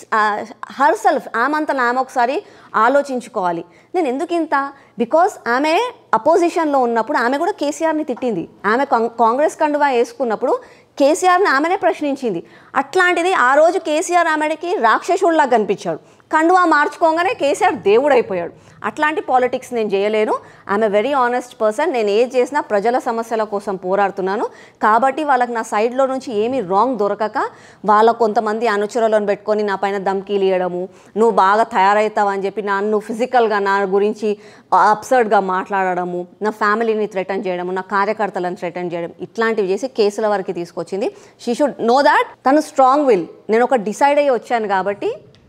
హర్ సెల్ఫ్ ఆమంతలో ఆమె ఒకసారి ఆలోచించుకోవాలి నేను ఎందుకు ఇంత బికాస్ ఆమె అపోజిషన్లో ఉన్నప్పుడు ఆమె కూడా కేసీఆర్ని తిట్టింది ఆమె కాంగ్- కాంగ్రెస్ కండువా వేసుకున్నప్పుడు కేసీఆర్ని ఆమెనే ప్రశ్నించింది అట్లాంటిది ఆ రోజు కేసీఆర్ ఆమెకి రాక్షసుడిలా కనిపించాడు కండువా మార్చుకోగానే కేసీఆర్ దేవుడు అయిపోయాడు అట్లాంటి పాలిటిక్స్ నేను చేయలేను ఆమె వెరీ ఆనెస్ట్ పర్సన్ నేను ఏది చేసినా ప్రజల సమస్యల కోసం పోరాడుతున్నాను కాబట్టి వాళ్ళకి నా సైడ్లో నుంచి ఏమీ రాంగ్ దొరకక వాళ్ళ కొంతమంది అనుచరులను పెట్టుకొని నా పైన ధమ్కీలు ఇవ్వడము నువ్వు బాగా తయారవుతావు అని చెప్పి నన్ను ఫిజికల్గా నా గురించి అప్సర్డ్గా మాట్లాడడము నా ఫ్యామిలీని థ్రెటన్ చేయడము నా కార్యకర్తలను థ్రెటన్ చేయడం ఇట్లాంటివి చేసి కేసుల వరకు తీసుకొచ్చింది షీ షుడ్ నో దాట్ తను స్ట్రాంగ్ విల్ నేను ఒక డిసైడ్ అయ్యి వచ్చాను కాబట్టి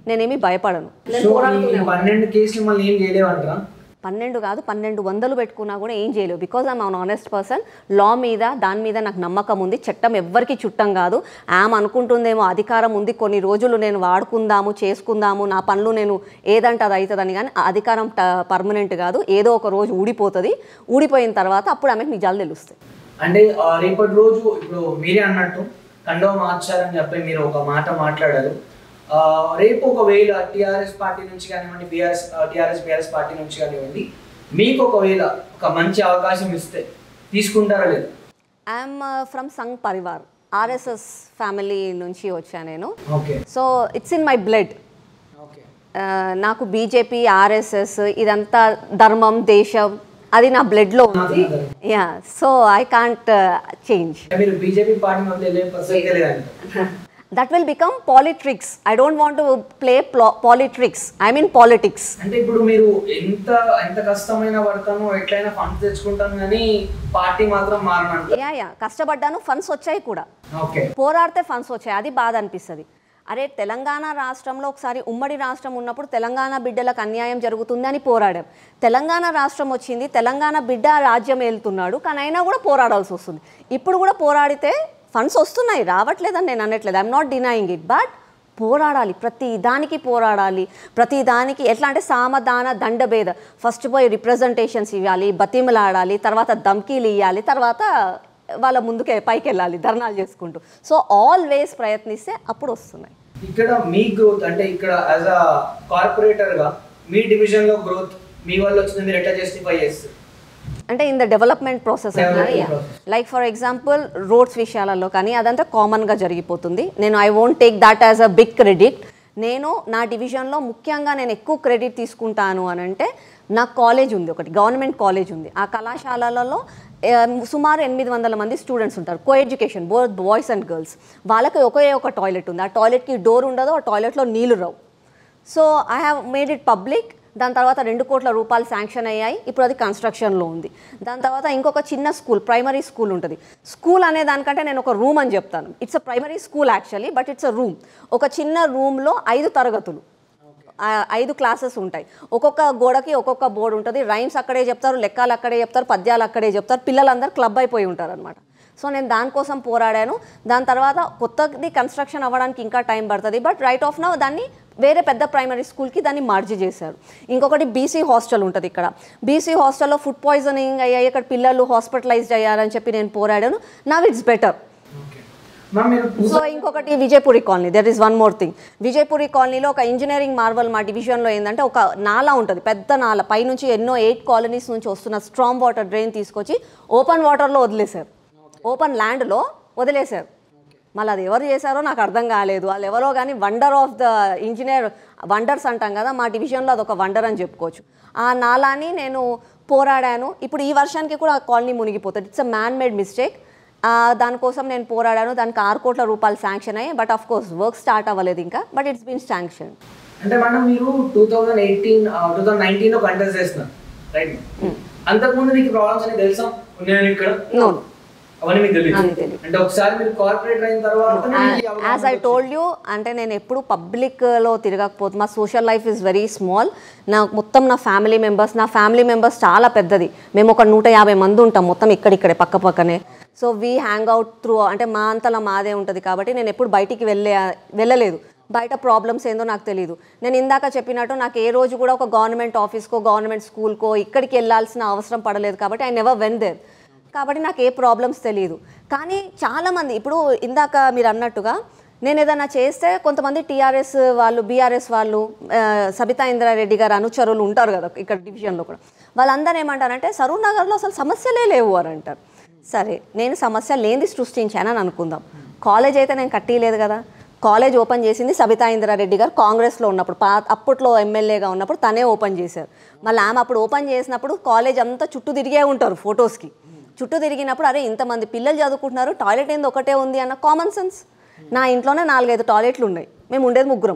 నేనేమి భయపడను సో ఈ పన్నెండు కేసులు మళ్ళీ ఏం చేయలేవంటారా పన్నెండు కాదు పన్నెండు వందలు పెట్టుకున్నా కూడా ఏం చేయలేవు because I'm an honest person law మీద దాని మీద నాకు నమ్మకం ఉంది చట్టం ఎవ్వరికి చుట్టం కాదు ఆమె అనుకుంటుందేమో అధికారం ఉంది కొన్ని రోజులు నేను వాడుకుందాము చేసుకుందాము నా పనులు నేను ఏదంటే అది అవుతుందని కానీ ఆ అధికారం పర్మనెంట్ కాదు ఏదో ఒక రోజు ఊడిపోతుంది ఊడిపోయిన తర్వాత అప్పుడు ఆమెకు నిజాలు తెలుస్తాయి అంటే ఆ, రేపటి రోజు ఇప్పుడు మీరే అన్నట్టు కండవ మార్చారని చెప్పి మీరు ఒక మాట మాట్లాడారు ఆ, రేపు ఒకవేళ టిఆర్ఎస్ పార్టీ నుంచి కానివ్వండి బీఆర్ఎస్ టిఆర్ఎస్ బీఆర్ఎస్ పార్టీ నుంచి కానివ్వండి మీకు ఒకవేళ ఒక మంచి అవకాశం ఇస్తే తీసుకుంటారా లేదు I'm from Sangh Parivar RSS family నుంచి వచ్చాను నేను okay so it's in my blood okay నాకు బీజేపీ ఆర్ఎస్ఎస్ ఇదంతా ధర్మం దేశం అది నా బ్లడ్లో ఉంది yeah so I can't change మీరు బీజేపీ పార్టీ మధ్య వెళ్ళే ప్రసక్తే లేదంట that will become politricks I don't want to play politricks I mean politics అంటే ఇప్పుడు మీరు ఎంత ఎంత కష్టమైన పడతాను ఎట్లయినా ఫండ్స్ తెచ్చుకుంటాను కానీ పార్టీ మాత్రం మారనంట యా యా కష్టపడ్డాను ఫండ్స్ వచ్చాయి కూడా ఓకే పోరాడితే ఫండ్స్ వచ్చాయి అది బాధ అనిపిస్తుంది అరే తెలంగాణ రాష్ట్రంలో ఒకసారి ఉమ్మడి రాష్ట్రం ఉన్నప్పుడు తెలంగాణ బిడ్డలకు అన్యాయం జరుగుతుంది అని పోరాడాం తెలంగాణ రాష్ట్రం వచ్చింది తెలంగాణ బిడ్డ రాజ్యం వెళ్తున్నాడు కానీ అయినా కూడా పోరాడాల్సి వస్తుంది ఇప్పుడు కూడా పోరాడితే ఫండ్స్ వస్తున్నాయి రావట్లేదని నేను అనట్లేదు I'm not denying it but పోరాడాలి ప్రతి దానికి పోరాడాలి ప్రతి దానికి ఎట్లా అంటే సామదాన దండభేద ఫస్ట్ పోయి రిప్రజెంటేషన్స్ ఇవ్వాలి బతిమలాడాలి తర్వాత ధమ్కీలు ఇవ్వాలి తర్వాత వాళ్ళ ముందుకే పైకి వెళ్ళాలి ధర్నాలు చేసుకుంటూ సో ఆల్వేస్ ప్రయత్నిస్తే అప్పుడు వస్తున్నాయి ఇక్కడ మీ గ్రోత్ అంటే ఇక్కడ యాజ్ అ కార్పొరేటర్ గా మీ డివిజన్ లో గ్రోత్ మీ వల్ల వచ్చింది మీరు ఎట్లా జస్టిఫై చేస్తారు అంటే in the development process Development process. Like for example roads విషయాలలో కానీ అదంతా కామన్గా జరిగిపోతుంది నేను I won't take that as a big credit నేను నా డివిజన్లో ముఖ్యంగా నేను ఎక్కువ క్రెడిట్ తీసుకుంటాను అని అంటే నా కాలేజ్ ఉంది ఒకటి గవర్నమెంట్ కాలేజ్ ఉంది ఆ కళాశాలలలో ఆ, సుమారు ఎనిమిది వందల మంది స్టూడెంట్స్ ఉంటారు coeducation both boys and girls వాళ్ళకి ఒకే ఒక టాయిలెట్ ఉంది ఆ టాయిలెట్కి డోర్ ఉండదు ఆ టాయిలెట్లో నీళ్లు రావు so I have made it public దాని తర్వాత రెండు కోట్ల రూపాయలు శాంక్షన్ అయ్యాయి ఇప్పుడు అది కన్స్ట్రక్షన్లో ఉంది దాని తర్వాత ఇంకొక చిన్న స్కూల్ ప్రైమరీ స్కూల్ ఉంటుంది స్కూల్ అనే దానికంటే నేను ఒక రూమ్ అని చెప్తాను it's a primary school actually but it's a room ఒక చిన్న రూమ్లో ఐదు తరగతులు ఆ, ఐదు క్లాసెస్ ఉంటాయి ఒక్కొక్క గోడకి ఒక్కొక్క బోర్డు ఉంటుంది రైమ్స్ అక్కడే చెప్తారు లెక్కలు అక్కడే చెప్తారు పద్యాలు అక్కడే చెప్తారు పిల్లలందరూ క్లబ్ అయిపోయి ఉంటారు అనమాట సో నేను దానికోసం పోరాడాను దాని తర్వాత కొత్తది కన్స్ట్రక్షన్ అవ్వడానికి ఇంకా టైం పడుతుంది బట్ రైట్ ఆఫ్ నౌ దాన్ని వేరే పెద్ద ప్రైమరీ స్కూల్కి దాన్ని మార్జీ చేశారు ఇంకొకటి బీసీ హాస్టల్ ఉంటుంది ఇక్కడ బీసీ హాస్టల్లో ఫుడ్ పాయిజనింగ్ అయ్యాయి ఇక్కడ పిల్లలు హాస్పిటలైజ్డ్ అయ్యారని చెప్పి నేను పోరాడాను now it's better okay ma'am మీరు సో ఇంకొకటి Vijayapuri colony there is one more thing Vijayapuri కాలనీలో ఒక ఇంజనీరింగ్ మార్వల్ మా డివిజన్లో ఏంటంటే ఒక నాలా ఉంటుంది పెద్ద నాల పైనుంచి ఎన్నో ఎయిట్ కాలనీస్ నుంచి వస్తున్న స్ట్రాంగ్ వాటర్ డ్రైన్ తీసుకొచ్చి ఓపెన్ వాటర్లో వదిలేశారు ఓపెన్ ల్యాండ్లో వదిలేశారు మళ్ళీ అది ఎవరు చేశారో నాకు అర్థం కాలేదు వాళ్ళు ఎవరో కానీ wonder of the engineer wonders అంటాం కదా మా డివిజన్లో అదొక వండర్ అని చెప్పుకోవచ్చు ఆ నాలాని నేను పోరాడాను ఇప్పుడు ఈ వర్షానికి కూడా ఆ కాలనీ మునిగిపోతుంది it's a man made mistake దానికోసం నేను పోరాడాను దానికి ఆరు కోట్ల రూపాయలు శాంక్షన్ అయ్యాయి but of course work start అవ్వలేదు ఇంకా బట్ ఇట్స్ బీన్ శాంక్షన్ అంటే మనం మీరు two thousand eighteen two thousand nineteen లో కంటెస్ట్ చేస్తున్నారు రైట్ అంతకుముందు మీకు ప్రాబ్లమ్స్ అని తెలుసా ఉన్నాయని ఇక్కడ నో అవన్నీ మీకు తెలియదు అవన్నీ తెలీదు. అంటే ఒకసారి మీరు కార్పొరేటర్ అయిన తర్వాత యాజ్ ఐ టోల్డ్ యూ అంటే నేను ఎప్పుడు పబ్లిక్లో తిరగకపోతే మా social life is very small నా మొత్తం నా ఫ్యామిలీ మెంబర్స్ నా ఫ్యామిలీ మెంబర్స్ చాలా పెద్దది మేము ఒక నూట యాభై మంది ఉంటాం మొత్తం ఇక్కడిక్కడే పక్క పక్కనే so we hang out through అంటే మా అంతలా మాదే ఉంటుంది కాబట్టి నేను ఎప్పుడు బయటికి వెళ్ళే వెళ్ళలేదు బయట ప్రాబ్లమ్స్ ఏందో నాకు తెలియదు నేను ఇందాక చెప్పినట్టు నాకు ఏ రోజు కూడా ఒక గవర్నమెంట్ ఆఫీస్కో గవర్నమెంట్ స్కూల్కో ఇక్కడికి వెళ్ళాల్సిన అవసరం పడలేదు కాబట్టి ఐ నెవర్ వెన్ దేర్ కాబట్టి నాకు ఏ ప్రాబ్లమ్స్ తెలియదు కానీ చాలామంది ఇప్పుడు ఇందాక మీరు అన్నట్టుగా నేను ఏదైనా చేస్తే కొంతమంది టీఆర్ఎస్ వాళ్ళు బీఆర్ఎస్ వాళ్ళు ఆ, సబితా ఇంద్రారెడ్డి గారు అనుచరులు ఉంటారు కదా ఇక్కడ డివిజన్లో కూడా వాళ్ళందరూ ఏమంటారంటే సరూర్ నగర్లో అసలు సమస్యలే లేవు అని అంటారు సరే నేను సమస్య లేనిది సృష్టించానని అనుకుందాం కాలేజ్ అయితే నేను కట్టియలేదు కదా కాలేజ్ ఓపెన్ చేసింది సబితా ఇంద్రారెడ్డి గారు కాంగ్రెస్లో ఉన్నప్పుడు పా అప్పట్లో ఎమ్మెల్యేగా ఉన్నప్పుడు తనే ఓపెన్ చేశారు మళ్ళీ ఆమె అప్పుడు ఓపెన్ చేసినప్పుడు కాలేజ్ అంతా చుట్టూ తిరిగే ఉంటారు ఫొటోస్కి చుట్టూ తిరిగినప్పుడు అరే ఇంతమంది పిల్లలు చదువుకుంటున్నారు టాయిలెట్ ఏంది ఒకటే ఉంది అన్న కామన్ సెన్స్ నా ఇంట్లోనే నాలుగైదు టాయిలెట్లు ఉన్నాయి మేము ఉండేది ముగ్గురం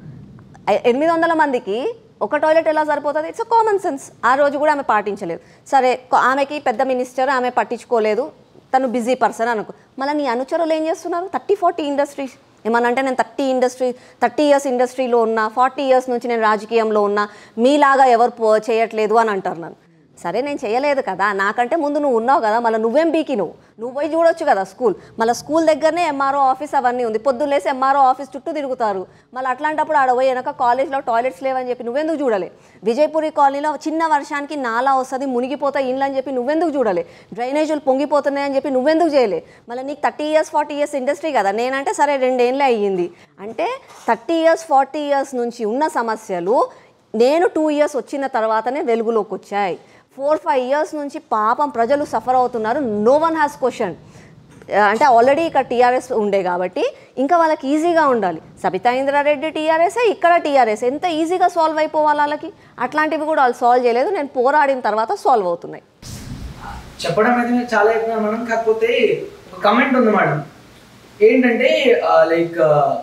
ఐ- ఎనిమిది వందల మందికి ఒక టాయిలెట్ ఎలా సరిపోతుంది ఇట్స్ అ కామన్ సెన్స్ ఆ రోజు కూడా ఆమె పాటించలేదు సరే కొ- ఆమెకి పెద్ద మినిస్టర్ ఆమె పట్టించుకోలేదు తను బిజీ పర్సన్ అనుకో మళ్ళీ నీ అనుచరులు ఏం చేస్తున్నారు థర్టీ ఫార్టీ ఇండస్ట్రీస్ ఏమన్నా అంటే నేను థర్టీ ఇండస్ట్రీ థర్టీ ఇయర్స్ ఇండస్ట్రీలో ఉన్నా ఫార్టీ ఇయర్స్ నుంచి నేను రాజకీయంలో ఉన్నా మీలాగా ఎవరు పో- చేయట్లేదు అని అంటారు నన్ను సరే నేను చేయలేదు కదా నాకంటే ముందు నువ్వు ఉన్నావు కదా మళ్ళీ నువ్వేం బీకి నువ్వు నువ్వు పోయి చూడొచ్చు కదా స్కూల్ మళ్ళీ స్కూల్ దగ్గరనే ఎంఆర్ఓ ఆఫీస్ అవన్నీ ఉంది పొద్దున్న లేసి ఎంఆర్ఓ ఆఫీస్ చుట్టూ తిరుగుతారు మళ్ళీ అట్లాంటప్పుడు ఆడ పోయి వెనక కాలేజ్లో టాయిలెట్స్ లేవని చెప్పి నువ్వెందుకు చూడలే విజయపురి కాలనీలో చిన్న వర్షానికి నాలా వస్తుంది మునిగిపోతాయి ఇండ్లు అని చెప్పి నువ్వెందుకు చూడలే డ్రైనేజీలు పొంగిపోతున్నాయని చెప్పి నువ్వెందుకు చేయలే మళ్ళీ నీకు thirty years forty years industry కదా నేనంటే సరే రెండేళ్ళే అయ్యింది అంటే థర్టీ ఇయర్స్ ఫార్టీ ఇయర్స్ నుంచి ఉన్న సమస్యలు నేను టూ ఇయర్స్ వచ్చిన తర్వాతనే వెలుగులోకి వచ్చాయి ఫోర్ ఫైవ్ ఇయర్స్ నుంచి పాపం ప్రజలు సఫర్ అవుతున్నారు నో వన్ హ్యాస్ క్వశ్చన్ అంటే ఆల్రెడీ ఇక్కడ టీఆర్ఎస్ ఉండే కాబట్టి ఇంకా వాళ్ళకి ఈజీగా ఉండాలి సబితా ఇంద్రారెడ్డి టీఆర్ఎస్ ఇక్కడ టీఆర్ఎస్ ఎంత ఈజీగా సాల్వ్ అయిపోవాలి వాళ్ళకి అట్లాంటివి కూడా వాళ్ళు సాల్వ్ చేయలేదు నేను పోరాడిన తర్వాత సాల్వ్ అవుతున్నాయి చెప్పడం అయితే చాలా అయిపోయినా మనం కాకపోతే ఒక కమెంట్ ఉంది మేడం ఏంటంటే లైక్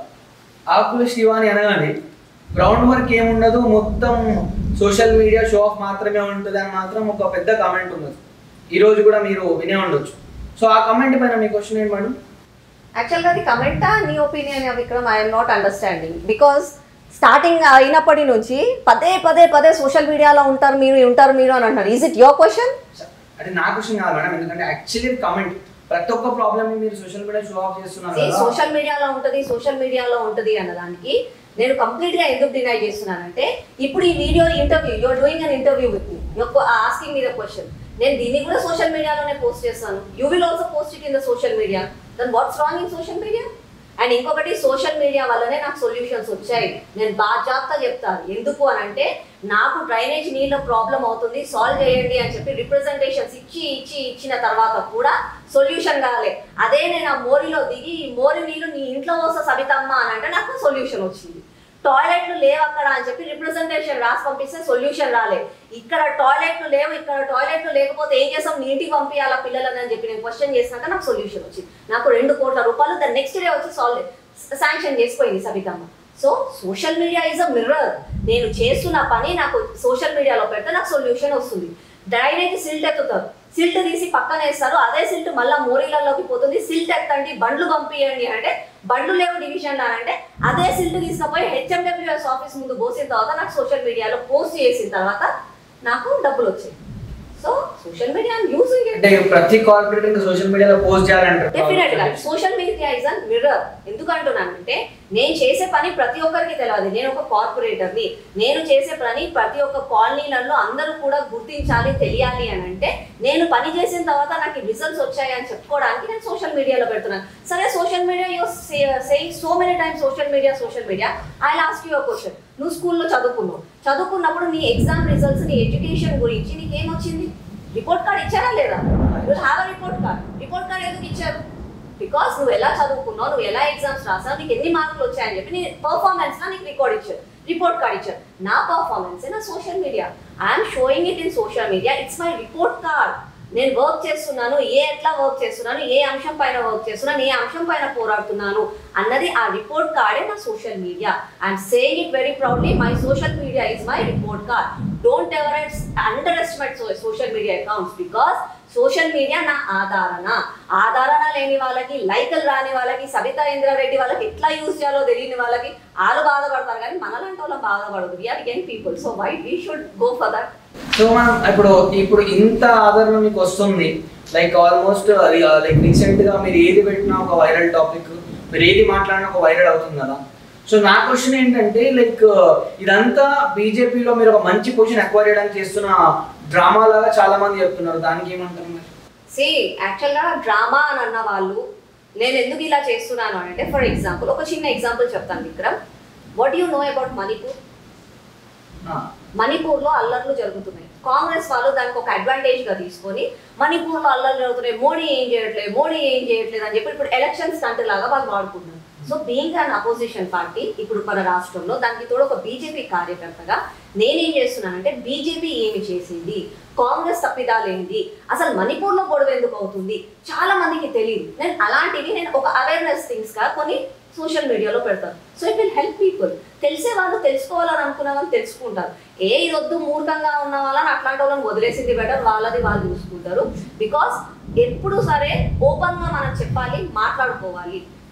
ఆకుల శివాని అనగానే గ్రౌండ్ వర్క్ ఏముండదు మొత్తం సోషల్ మీడియా షో ఆఫ్ మాత్రమే ఉంటుంది అని మాత్రం ఒక పెద్ద కమెంట్ ఉంది ఈ రోజు కూడా మీరు వినే ఉండొచ్చు సో ఆ కమెంట్ పైన మీ క్వశ్చన్ ఏంటి మేడం యాక్చువల్గా అది కమెంటా నీ opinion Vikram I'm not understanding because starting అయినప్పటి నుంచి పదే పదే పదే సోషల్ మీడియాలో ఉంటారు మీరు ఉంటారు మీరు అని అంటారు ఈజ్ ఇట్ యువర్ క్వశ్చన్ అంటే నా క్వశ్చన్ కాదు మేడం ఎందుకంటే యాక్చువల్లీ కమెంట్ ప్రతి ఒక్క ప్రాబ్లమ్ ని మీరు సోషల్ మీడియా షో ఆఫ్ చేస్తున్నారు కదా సోషల్ మీడియాలో ఉంటుంది సోషల్ మీడియాలో ఉంటుంది అన్నదానికి నేను కంప్లీట్ గా ఎందుకు డినై చేస్తున్నానంటే ఇప్పుడు ఈ video interview you're doing an interview with me asking me the question నేను దీన్ని కూడా సోషల్ మీడియాలోనే పోస్ట్ చేస్తాను you will also post it in the social media then what's wrong in social media and ఇంకొకటి సోషల్ మీడియా వల్లనే నాకు సొల్యూషన్స్ వచ్చాయి నేను బాధ్యత చెప్తాను ఎందుకు అని అంటే నాకు డ్రైనేజ్ నీళ్ళ ప్రాబ్లం అవుతుంది సాల్వ్ చేయండి అని చెప్పి రిప్రజెంటేషన్స్ ఇచ్చి ఇచ్చి ఇచ్చిన తర్వాత కూడా సొల్యూషన్ కాలే అదే నేను ఆ మోరిలో దిగి ఈ మోరి నీళ్ళు నీ ఇంట్లో వస్తా సబితమ్మ అని అంటే నాకు సొల్యూషన్ వచ్చింది టాయిలెట్లు లేవు అక్కడ అని చెప్పి రిప్రజెంటేషన్ రాసి పంపిస్తే సొల్యూషన్ రాలే ఇక్కడ టాయిలెట్లు లేవు ఇక్కడ టాయిలెట్లు లేకపోతే ఏం చేస్తాం నీ ఇంటికి పంపించాలా పిల్లలని అని చెప్పి నేను క్వశ్చన్ చేసినాక నాకు సొల్యూషన్ వచ్చింది నాకు రెండు కోట్ల రూపాయలు దాని నెక్స్ట్ డే వచ్చి సాల్వ్ శాంక్షన్ చేసిపోయింది Sabithamma so social media is a mirror నేను చేస్తున్న పని నాకు సోషల్ మీడియాలో పెడితే నాకు సొల్యూషన్ వస్తుంది డ్రైనేజ్ సిల్ట్ ఎత్తుతారు సిల్ట్ తీసి పక్కన వేస్తారు అదే సిల్ట్ మళ్ళీ మోరీలలోకి పోతుంది సిల్ట్ ఎత్తండి బండ్లు పంపియండి అంటే బండ్లు లేవు డివిజన్ అంటే అదే సిల్ట్ తీసుకుపోయి హెచ్ఎండబ్ల్యూఎస్ ఆఫీస్ ముందు పోసిన తర్వాత నాకు సోషల్ మీడియాలో పోస్ట్ చేసిన తర్వాత నాకు డబ్బులు వచ్చాయి so social media using it అంటే ప్రతి కార్పొరేట్ ఇంకా సోషల్ మీడియాలో పోస్ట్ డెఫినెట్ గా చేయాలంటారు social media is an mirror ఎందుకు అంటున్నానంటే నేను చేసే పని ప్రతి ఒక్కరికి తెలియదు నేను ఒక కార్పొరేటర్ని నేను చేసే పని ప్రతి ఒక్క కాలనీలలో అందరూ కూడా గుర్తించాలి తెలియాలి అని అంటే నేను పని చేసిన తర్వాత నాకు రిజల్ట్స్ వచ్చాయి అని చెప్పుకోవడానికి నేను సోషల్ మీడియాలో పెడుతున్నాను సరే social media you saying so many times social media social media I last you question నువ్వు స్కూల్లో చదువుకున్నావు చదువుకున్నప్పుడు నీ ఎగ్జామ్ రిజల్ట్స్ నీ ఎడ్యుకేషన్ గురించి నీకేమొచ్చింది రిపోర్ట్ కార్డ్ ఇచ్చారా లేదా you have a report card report card ఎందుకు ఇచ్చారు బికాస్ నువ్వు ఎలా చదువుకున్నావు నువ్వు ఎలా ఎగ్జామ్స్ రాసావు నీకు ఎన్ని మార్కులు వచ్చాయని చెప్పి నీ పర్ఫార్మెన్స్ నా నీకు రికార్డ్ ఇచ్చారు రిపోర్ట్ కార్డ్ ఇచ్చారు నా పర్ఫార్మెన్స్ నా social media I'm showing it in social media it's my report card నేను వర్క్ చేస్తున్నాను ఏ ఎట్లా వర్క్ చేస్తున్నాను ఏ అంశం పైన వర్క్ చేస్తున్నాను ఏ అంశం పైన పోరాడుతున్నాను అన్నది ఆ రిపోర్ట్ కార్డే నా social media I'm saying it very proudly my social media is my report card don't ever underestimate social media accounts because social media నా ఆధారణ ఆధారణ లేని వాళ్ళకి లైకలు రాని వాళ్ళకి సబితా ఇంద్రారెడ్డి వాళ్ళకి ఎట్లా యూజ్ చేయాలో తెలియని వాళ్ళకి వాళ్ళు బాధపడతారు కానీ మనలాంటి వాళ్ళం బాధపడదు we are young people so why we should go for that so మనం ఇప్పుడు ఇప్పుడు ఇంత ఆదరణ మీకు వస్తుంది లైక్ ఆల్మోస్ట్ లైక్ రీసెంట్ గా మీరు ఏది పెట్టినా ఒక వైరల్ టాపిక్ మీరు ఏది మాట్లాడినా ఒక వైరల్ అవుతుంది కదా సో నా క్వశ్చన్ ఏంటంటే లైక్ ఇదంతా బీజేపీలో మీరు ఒక మంచి పొజిషన్ అక్వైర్ చేయడానికి చేస్తున్న డ్రామా లాగా చాలా మంది చెప్తున్నారు దానికి ఏమంటారు మరి సి యాక్చువల్గా డ్రామా అని అన్న వాళ్ళు నేను ఎందుకు ఇలా చేస్తున్నాను అని అంటే ఫర్ ఎగ్జాంపుల్ ఒక చిన్న ఎగ్జాంపుల్ చెప్తాను Vikram what you know about Manipur ఆ, మణిపూర్లో అల్లర్లు జరుగుతున్నాయి కాంగ్రెస్ వాళ్ళు దానికి ఒక అడ్వాంటేజ్ గా తీసుకొని మణిపూర్లో అల్లర్లు జరుగుతున్నాయి మోడీ ఏం చేయట్లేదు మోడీ ఏం చేయట్లేదు అని చెప్పి ఇప్పుడు ఎలక్షన్స్ కంటే లాగా వాళ్ళు వాడుకుంటున్నారు so being an opposition party ఇప్పుడు మన రాష్ట్రంలో దానికి తోడు ఒక బీజేపీ కార్యకర్తగా నేనేం చేస్తున్నానంటే బీజేపీ ఏమి చేసింది కాంగ్రెస్ తప్పిదాలు ఏంటి అసలు మణిపూర్లో గొడవ ఎందుకు అవుతుంది చాలా మందికి తెలియదు నేను అలాంటివి నేను ఒక అవేర్నెస్ థింగ్స్ గా కొన్ని సోషల్ మీడియాలో పెడతాను so it will help people తెలిసే వాళ్ళు తెలుసుకోవాలని అనుకున్న వాళ్ళు తెలుసుకుంటారు ఏ ఇదొద్దు మూర్ఖంగా ఉన్న వాళ్ళని అట్లాంటి వాళ్ళని వదిలేసింది బెటర్ వాళ్ళది వాళ్ళు చూసుకుంటారు బికాస్ ఎప్పుడు సరే ఓపెన్ గా మనం చెప్పాలి మాట్లాడుకోవాలి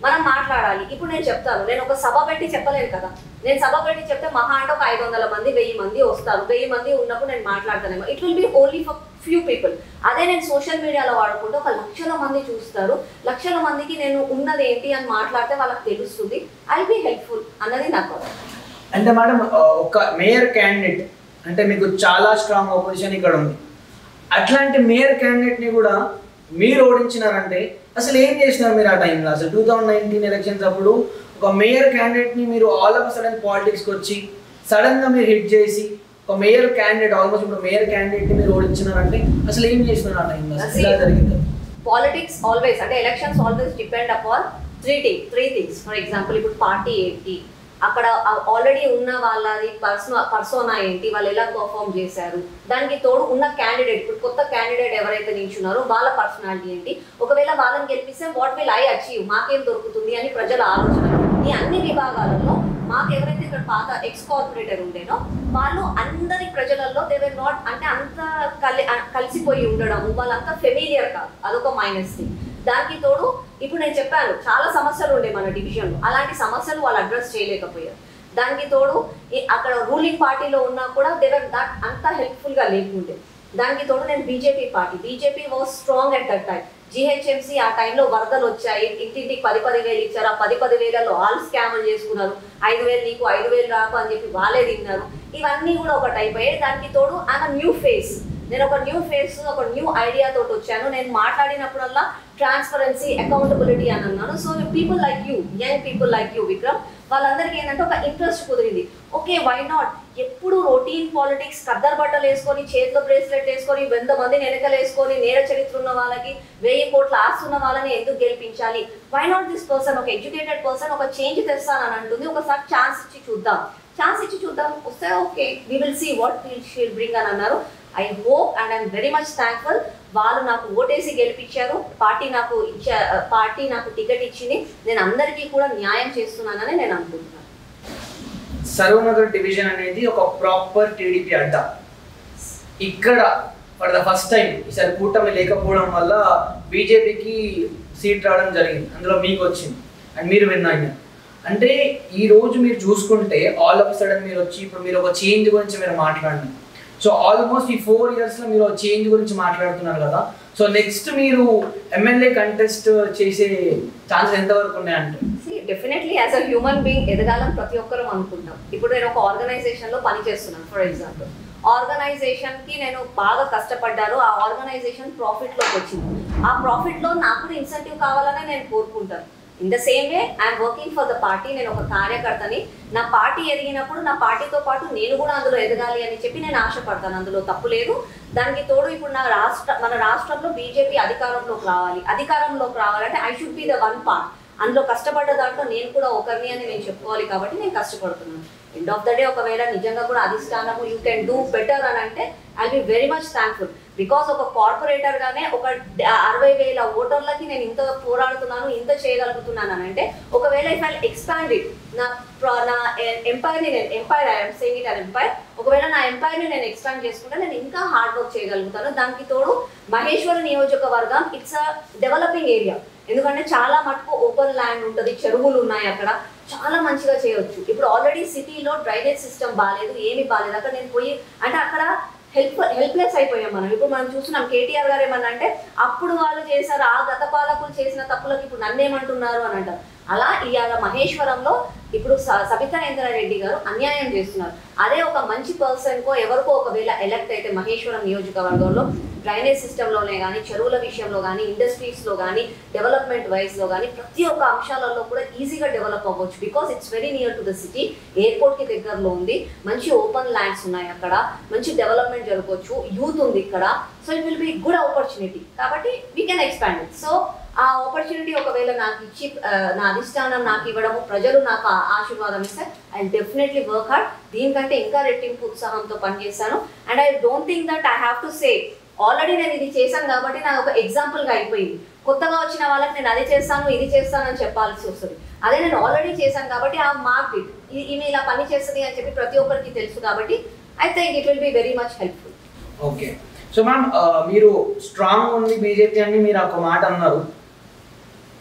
మనం మాట్లాడాలి ఇప్పుడు నేను చెప్తాను నేను ఒక సభ పెట్టి చెప్పలేను కదా నేను సభ పెట్టి చెప్తే మహా అంటే ఒక ఐదు వందల మంది వెయ్యి మంది వస్తారు వెయ్యి మంది ఉన్నప్పుడు నేను మాట్లాడతానేమో it will be only for few people అదే నేను సోషల్ మీడియాలో వాడుకుంటే ఒక లక్షల మంది చూస్తారు లక్షల మందికి నేను ఉన్నది ఏంటి అని మాట్లాడితే వాళ్ళకి తెలుస్తుంది ఐ బి హెల్ప్ఫుల్ అన్నది నాకు అంటే మేడం ఆ, ఒక మేయర్ క్యాండిడేట్ అంటే మీకు చాలా స్ట్రాంగ్ ఆపోజిషన్ ఇక్కడ ఉంది అట్లాంటి మేయర్ క్యాండిడేట్ని కూడా మీరు ఓడించినారంటే అసలు ఏం చేసినారు మీరు ఆ టైంలో అసలు టూ థౌజండ్ నైన్టీన్ ఎలక్షన్స్ అప్పుడు ఒక మేయర్ క్యాండిడేట్ని మీరు ఆల్ ఆఫ్ సడన్ పాలిటిక్స్కి వచ్చి సడన్గా మీరు హిట్ చేసి ఒక మేయర్ క్యాండిడేట్ ఆల్మోస్ట్ ఇప్పుడు మేయర్ క్యాండిడేట్ని మీరు ఓడించినారంటే అసలు ఏం చేసినారు ఆ టైంలో అసలు ఇలా జరిగింది పాలిటిక్స్ ఆల్వేస్ అంటే elections always depend upon three thing three things for example ఇప్పుడు పార్టీ ఏంటి అక్కడ ఆల్రెడీ ఉన్న వాళ్ళది పర్సన పర్సోనా ఏంటి వాళ్ళు ఎలా పర్ఫామ్ చేశారు దానికి తోడు ఉన్న క్యాండిడేట్ ఇప్పుడు కొత్త క్యాండిడేట్ ఎవరైతే నిల్చున్నారో వాళ్ళ పర్సనాలిటీ ఏంటి ఒకవేళ వాళ్ళని గెలిపిస్తే వాట్ విల్ ఐ అచీవ్ మాకేం దొరుకుతుంది అని ప్రజల ఆలోచన ఈ అన్ని విభాగాలలో మాకు ఎవరైతే ఇక్కడ పాత ఎక్స్ కార్పొరేటర్ ఉండేనో వాళ్ళు అందరి ప్రజలలో దే వర్ నాట్ అంటే అంత కలి కలిసిపోయి ఉండడం వాళ్ళంతా ఫెమిలియర్ కాదు అదొక మైనస్ థింగ్ దానికి తోడు ఇప్పుడు నేను చెప్పాను చాలా సమస్యలు ఉండే మన డివిజన్లో అలాంటి సమస్యలు వాళ్ళు అడ్రస్ చేయలేకపోయారు దానికి తోడు ఈ- అక్కడ రూలింగ్ పార్టీలో ఉన్నా కూడా దేవర్ దట్ అంత హెల్ప్ఫుల్గా లేకుండే దానికి తోడు నేను BJP party BJP was strong at that time GHMC ఆ టైంలో వరదలు వచ్చాయి ఇంటింటికి పది పది వేలు ఇచ్చారు ఆ పది పది వేలలో ఆల్ స్కామ్లు చేసుకున్నారు ఐదు వేలు నీకు ఐదు వేలు రాకు అని చెప్పి వాళ్ళే తిన్నారు ఇవన్నీ కూడా ఒక టైప్ అయ్యాయి దానికి తోడు ఆమె న్యూ ఫేస్ నేను ఒక న్యూ ఫేస్ ఒక న్యూ ఐడియా తోటి వచ్చాను నేను మాట్లాడినప్పుడల్లా ట్రాన్స్పరెన్సీ అకౌంటబిలిటీ అని అన్నాను so people like you young people like you Vikram వాళ్ళందరికీ ఏంటంటే ఒక ఇంట్రెస్ట్ కుదిరింది ఓకే వై నాట్ ఎప్పుడు రొటీన్ పాలిటిక్స్ కద్దరు బట్టలు వేసుకొని చేతిలో బ్రేస్లెట్ వేసుకొని వంద మందిని వెనకలు వేసుకొని నేర చరిత్ర ఉన్న వాళ్ళకి వెయ్యి కోట్ల ఆస్తి ఉన్న వాళ్ళని ఎందుకు గెలిపించాలి వై నాట్ దిస్ పర్సన్ ఒక ఎడ్యుకేటెడ్ పర్సన్ ఒక చేంజ్ తెస్తానని అంటుంది ఒకసారి ఛాన్స్ ఇచ్చి చూద్దాం ఛాన్స్ ఇచ్చి చూద్దాం వస్తే okay we will see what will she'll bring అని అన్నారు I hope and I'm very much thankful వాళ్ళు నాకు ఓటేసి గెలిపించారు పార్టీ నాకు ఇచ్చా పార్టీ నాకు టికెట్ ఇచ్చింది నేను అందరికీ కూడా న్యాయం చేస్తున్నానని నేను అనుకుంటున్నాను సర్వనగర్ డివిజన్ అనేది ఒక ప్రాపర్ టీడీపీ అడ్డ ఇక్కడ ఫర్ ద ఫస్ట్ టైం ఈసారి కూటమి లేకపోవడం వల్ల బీజేపీకి సీట్ రావడం జరిగింది అందులో మీకు వచ్చింది అండ్ మీరు విన్ అయ్యారు అంటే ఈ రోజు మీరు చూసుకుంటే ఆల్ ఆఫ్ సడన్ మీరు వచ్చి ఇప్పుడు మీరు ఒక చేంజ్ గురించి మీరు మాట్లాడినారు సో ఆల్మోస్ట్ ఈ ఫోర్ ఇయర్స్లో మీరు చేంజ్ గురించి మాట్లాడుతున్నారు కదా సో నెక్స్ట్ మీరు ఎమ్మెల్యే కంటెస్ట్ చేసే ఛాన్సెస్ ఎంతవరకు ఉన్నాయంటే definitely as a human being ఎదగాలని ప్రతి ఒక్కరూ అనుకుంటాం ఇప్పుడు నేను ఒక ఆర్గనైజేషన్ లో పని చేస్తున్నాను ఫర్ ఎగ్జాంపుల్ ఆర్గనైజేషన్ కి నేను బాగా కష్టపడ్డాను ఆ ఆర్గనైజేషన్ ప్రాఫిట్ లోకి వచ్చింది ఆ ప్రాఫిట్ లో నాకు కూడా ఇన్సెంటివ్ కావాలనే నేను కోరుకుంటాను in the same way I'm working for the party నేను ఒక కార్యకర్తని నా పార్టీ ఎదిగినప్పుడు నా పార్టీతో పాటు నేను కూడా అందులో ఎదగాలి అని చెప్పి నేను ఆశపడతాను అందులో తప్పు లేదు దానికి తోడు ఇప్పుడు నా రాష్ట్ర మన రాష్ట్రంలో బీజేపీ అధికారంలోకి రావాలి అధికారంలోకి రావాలంటే I should be the one part అందులో కష్టపడ్డ దాంట్లో నేను కూడా ఒకరిని అని నేను చెప్పుకోవాలి కాబట్టి నేను కష్టపడుతున్నాను ఎండ్ ఆఫ్ ద డే ఒకవేళ నిజంగా కూడా అధిష్టానము యూ కెన్ డూ బెటర్ అని అంటే I be very much thankful because ఒక కార్పొరేటర్ గానే ఒక డ- అరవై వేల ఓటర్లకి నేను ఇంత పోరాడుతున్నాను ఇంత చేయగలుగుతున్నాను అని అంటే ఒకవేళ ఇఫ్ ఐ ఎక్స్పాండ్ ఇట్ నా ప్ర- నా ఎంపైర్ని నేను empire I'm saying it an empire ఒకవేళ నా ఎంపైర్ని నేను ఎక్స్పాండ్ చేసుకుంటే నేను ఇంకా హార్డ్ వర్క్ చేయగలుగుతాను దానికి తోడు మహేశ్వర నియోజకవర్గం ఇట్స్ అ డెవలపింగ్ ఏరియా ఎందుకంటే చాలా మటుకు ఓపెన్ ల్యాండ్ ఉంటుంది చెరువులు ఉన్నాయి అక్కడ చాలా మంచిగా చేయొచ్చు ఇప్పుడు ఆల్రెడీ సిటీలో డ్రైనేజ్ సిస్టమ్ బాగాలేదు ఏమీ బాగాలేదు అక్కడ నేను పోయి అంటే అక్కడ హెల్ప్ హెల్ప్లెస్ అయిపోయాం మనం ఇప్పుడు మనం చూస్తున్నాం కేటీఆర్ గారు ఏమన్నా అంటే అప్పుడు వాళ్ళు చేశారు ఆ గత పాలకులు చేసిన తప్పులకు ఇప్పుడు నన్నేమంటున్నారు అని అంటారు అలా ఇవాళ మహేశ్వరంలో ఇప్పుడు స- సబితా ఇంద్రారెడ్డి గారు అన్యాయం చేస్తున్నారు అదే ఒక మంచి పర్సన్ కో ఎవరికో ఒకవేళ ఎలక్ట్ అయితే మహేశ్వరం నియోజకవర్గంలో డ్రైనేజ్ సిస్టంలోనే కానీ చెరువుల విషయంలో కానీ ఇండస్ట్రీస్లో కానీ డెవలప్మెంట్ వైజ్లో కానీ ప్రతి ఒక్క అంశాలలో కూడా ఈజీగా డెవలప్ అవ్వచ్చు because it's very near to the city ఎయిర్పోర్ట్కి దగ్గరలో ఉంది మంచి ఓపెన్ ల్యాండ్స్ ఉన్నాయి అక్కడ మంచి డెవలప్మెంట్ జరగవచ్చు యూత్ ఉంది ఇక్కడ so it will be good opportunity కాబట్టి we can expand it so ah opportunity ఒకవేళ నాకు ఇచ్చి ఆ, నా అధిష్టానం నాకు ఇవ్వడము ప్రజలు నాకు ఆ ఆశీర్వాదం ఇస్తే ఐ డెఫినెట్లీ వర్క్ హార్డ్ దీనికంటే ఇంకా రెట్టింపు ఉత్సాహంతో పనిచేస్తాను and I don't think that I have to say already నేను ఇది చేశాను కాబట్టి నాకు ఒక ఎగ్జాంపుల్గా అయిపోయింది కొత్తగా వచ్చిన వాళ్ళకి నేను అది చేస్తాను ఇది చేస్తాను అని చెప్పాల్సి వస్తుంది అదే నేను ఆల్రెడీ చేశాను కాబట్టి ఆ మార్క్ ఇట్ ఈమె ఇలా పని చేస్తుంది అని చెప్పి ప్రతి ఒక్కరికి తెలుసు కాబట్టి I think it will be very much helpful okay so ma'am మీరు స్ట్రాంగ్ ఉంది బీజేపీ అని మీరు ఒక మాట అన్నారు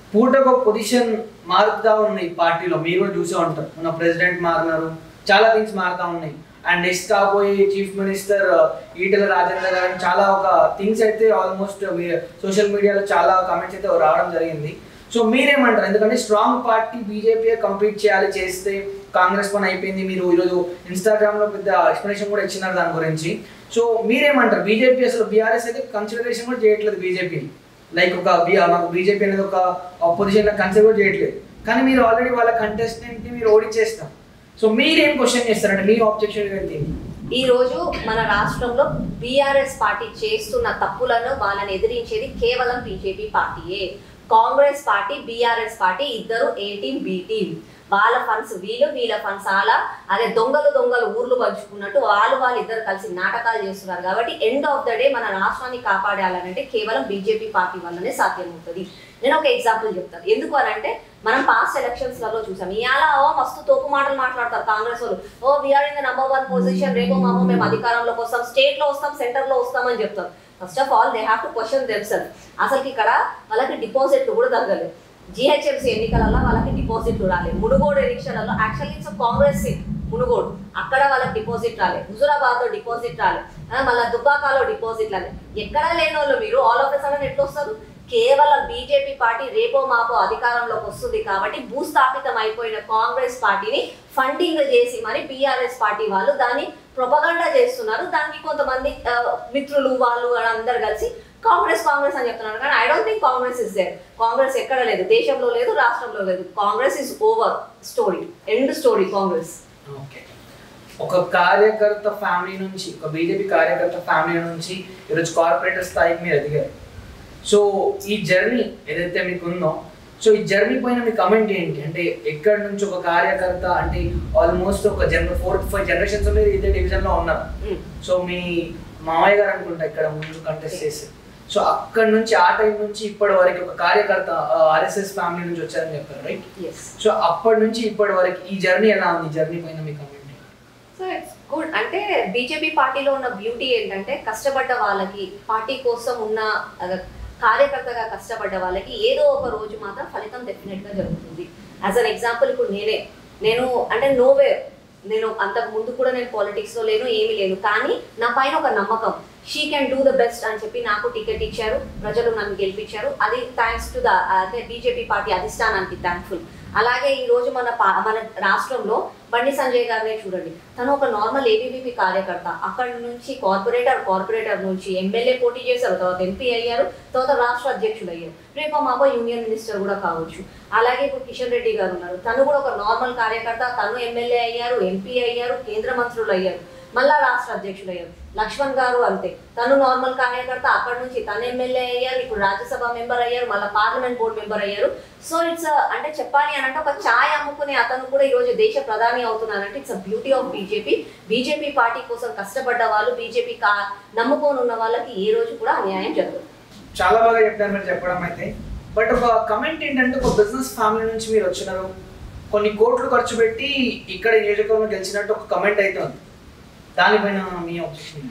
పూటకు ఒక పొజిషన్ మారుతా ఉన్నాయి పార్టీలో మీరు కూడా చూసే ఉంటారు మన ప్రెసిడెంట్ మారినారు చాలా థింగ్స్ మారుతా ఉన్నాయి అండ్ నెక్స్ట్ కాబోయే చీఫ్ మినిస్టర్ ఈటెల రాజేందర్ గారు చాలా ఒక థింగ్స్ అయితే ఆల్మోస్ట్ సోషల్ మీడియాలో చాలా కామెంట్స్ అయితే రావడం జరిగింది సో మీరేమంటారు ఎందుకంటే స్ట్రాంగ్ పార్టీ బీజేపీ కంప్లీట్ చేయాలి చేస్తే కాంగ్రెస్ పని అయిపోయింది మీరు ఈరోజు ఇన్స్టాగ్రామ్ లో పెద్ద ఎక్స్ప్లెనేషన్ కూడా ఇచ్చినారు దాని గురించి సో మీరేమంటారు బీజేపీ అసలు బీఆర్ఎస్ అయితే కన్సిడరేషన్ కూడా చేయట్లేదు బీజేపీని లైక్ ఒక బి- మాకు బీజేపీ అనేది ఒక ఆపోజిషన్ కన్సిడర్ కూడా చేయట్లేదు కానీ మీరు ఆల్రెడీ వాళ్ళ కంటెస్టెంట్ ని మీరు ఓడించేస్తారు సో మీరేం క్వశ్చన్ చేస్తారంటే మీ ఆబ్జెక్షన్ ఏంటి ఈ రోజు మన రాష్ట్రంలో బీఆర్ఎస్ పార్టీ చేస్తున్న తప్పులను వాళ్ళని ఎదిరించేది కేవలం బీజేపీ పార్టీయే కాంగ్రెస్ పార్టీ బీఆర్ఎస్ పార్టీ ఇద్దరు ఏ టీం బి టీం వాళ్ళ ఫండ్స్ వీళ్ళు వీళ్ళ ఫండ్స్ అలా అదే దొంగలు దొంగలు ఊర్లు పంచుకున్నట్టు వాళ్ళు వాళ్ళు ఇద్దరు కలిసి నాటకాలు చేస్తున్నారు కాబట్టి ఎండ్ ఆఫ్ ద డే మన రాష్ట్రాన్ని కాపాడాలనంటే కేవలం బీజేపీ పార్టీ వల్లనే సాధ్యమవుతుంది నేను ఒక ఎగ్జాంపుల్ చెప్తాను ఎందుకు అని అంటే మనం పాస్ట్ ఎలక్షన్స్ లలో చూసాం ఇవాళ ఓ మస్తు తోపు మాటలు మాట్లాడతారు కాంగ్రెస్ వాళ్ళు oh we are in the number one position రేపు మామో మేము అధికారంలోకి వస్తాం స్టేట్ లో వస్తాం సెంటర్ లో వస్తామని చెప్తారు first of all they have to question themselves అసలు ఇక్కడ వాళ్ళకి డిపాజిట్లు కూడా తగ్గలేదు జిహెచ్ఎంసీ ఎన్నికలలో వాళ్ళకి డిపాజిట్లు రాలేదు మునుగోడు ఎలక్షన్లలో actually it's Congress seat Munugode అక్కడ వాళ్ళకి డిపాజిట్ రాలేదు హుజురాబాద్ లో డిపాజిట్ రాలేదు ఆ, మళ్ళా దుబ్బాకాలో డిపాజిట్ రాలేదు ఎక్కడా లేని వాళ్ళు మీరు ఆల్ ఆఫ్ సడన్ ఎట్లా వస్తారు కేవలం బీజేపీ పార్టీ రేపో మాపో అధికారంలోకి వస్తుంది కాబట్టి భూస్థాపితం అయిపోయిన కాంగ్రెస్ పార్టీని ఫండింగ్ చేసి మరి బీఆర్ఎస్ పార్టీ వాళ్ళు దాన్ని ప్రొపగండా చేస్తున్నారు దానికి కొంతమంది ఆ, మిత్రులు వాళ్ళు అందరు కలిసి కాంగ్రెస్ కాంగ్రెస్ అని చెప్తున్నారు కానీ I don't think Congress is there Congress ఎక్కడ లేదు దేశంలో లేదు రాష్ట్రంలో లేదు Congress is over story end story Congress okay ఒక కార్యకర్త ఫ్యామిలీ నుంచి ఒక బీజేపీ కార్యకర్త ఫ్యామిలీ నుంచి ఈరోజు కార్పొరేటర్ స్థాయికి మీరు ఎదిగారు సో ఈ జర్నీ ఏదైతే మీకు ఉందో సో ఈ జర్నీ పైన మీ కమెంట్ ఏంటి అంటే ఎక్కడి నుంచి ఒక కార్యకర్త అంటే ఆల్మోస్ట్ ఒక జనరల్ ఫోర్ ఫైవ్ జనరేషన్స్ మీరు ఇదే డివిజన్ లో ఉన్నారు సో మీ మామయ్య గారు అనుకుంటా ఇక్కడ ముందు కంటెస్ట్ చేసి సో అక్కడి నుంచి ఆ టైం నుంచి ఇప్పటి వరకు ఒక కార్యకర్త ఆర్ఎస్ఎస్ ఫ్యామిలీ నుంచి వచ్చారని చెప్పారు రైట్ ఎస్ సో అప్పటి నుంచి ఇప్పటి వరకు ఈ జర్నీ ఎలా ఉంది జర్నీ పైన మీ కమెంట్ సో ఇట్స్ గుడ్ అంటే బీజేపీ పార్టీలో ఉన్న బ్యూటీ ఏంటంటే కష్టపడ్డ వాళ్ళకి పార్టీ కోసం ఉన్న అద, కార్యకర్తగా కష్టపడ్డ వాళ్ళకి ఏదో ఒక రోజు మాత్రం ఫలితం డెఫినెట్ గా జరుగుతుంది యాజ్ అన్ ఎగ్జాంపుల్ ఇప్పుడు నేనే నేను అంటే నోవే నేను అంతకు ముందు కూడా నేను పాలిటిక్స్ లో లేను ఏమీ లేదు కానీ నా పైన ఒక నమ్మకం she can do the best అని చెప్పి నాకు టికెట్ ఇచ్చారు ప్రజలు నన్ను గెలిపించారు అది థ్యాంక్స్ టు ద అంటే బీజేపీ పార్టీ అధిష్టానానికి థ్యాంక్ఫుల్ అలాగే ఈ రోజు మన పా- మన రాష్ట్రంలో బండి సంజయ్ గారినే చూడండి తను ఒక నార్మల్ ఏబీవీపీ కార్యకర్త అక్కడి నుంచి కార్పొరేటర్ కార్పొరేటర్ నుంచి ఎమ్మెల్యే పోటీ చేశారు తర్వాత ఎంపీ అయ్యారు తర్వాత రాష్ట్ర అధ్యక్షుడు అయ్యారు రేపు మాపో యూనియన్ మినిస్టర్ కూడా కావచ్చు అలాగే ఇప్పుడు కిషన్ రెడ్డి గారు ఉన్నారు తను కూడా ఒక నార్మల్ కార్యకర్త తను ఎమ్మెల్యే అయ్యారు ఎంపీ అయ్యారు కేంద్ర మంత్రులు అయ్యారు మళ్ళా రాష్ట్ర అధ్యక్షుడు అయ్యారు లక్ష్మణ్ గారు అంతే తను నార్మల్ కార్యకర్త అక్కడ నుంచి తను ఎమ్మెల్యే అయ్యారు ఇప్పుడు రాజ్యసభ మెంబర్ అయ్యారు మళ్ళీ పార్లమెంట్ బోర్డు మెంబర్ అయ్యారు సో ఇట్స్ అంటే చెప్పాలి అని అంటే ఒక ఛాయ్ అమ్ముకునే అతను కూడా ఈ రోజు దేశ ప్రధాని అవుతున్నారంటే it's a beauty of BJP BJP party కోసం కష్టపడ్డ వాళ్ళు బీజేపీ కా నమ్ముకొని ఉన్న వాళ్ళకి ఏ రోజు కూడా అన్యాయం జరగదు చాలా బాగా చెప్పారు మీరు చెప్పడం అయితే బట్ ఒక కమెంట్ ఏంటంటే ఒక బిజినెస్ ఫ్యామిలీ నుంచి మీరు వచ్చినారు కొన్ని కోట్లు ఖర్చు పెట్టి ఇక్కడ ఈ నియోజకవర్గం గెలిచినట్టు ఒక కమెంట్ అయితే ఉంది దానిపైన మీ ఆబ్జెక్షన్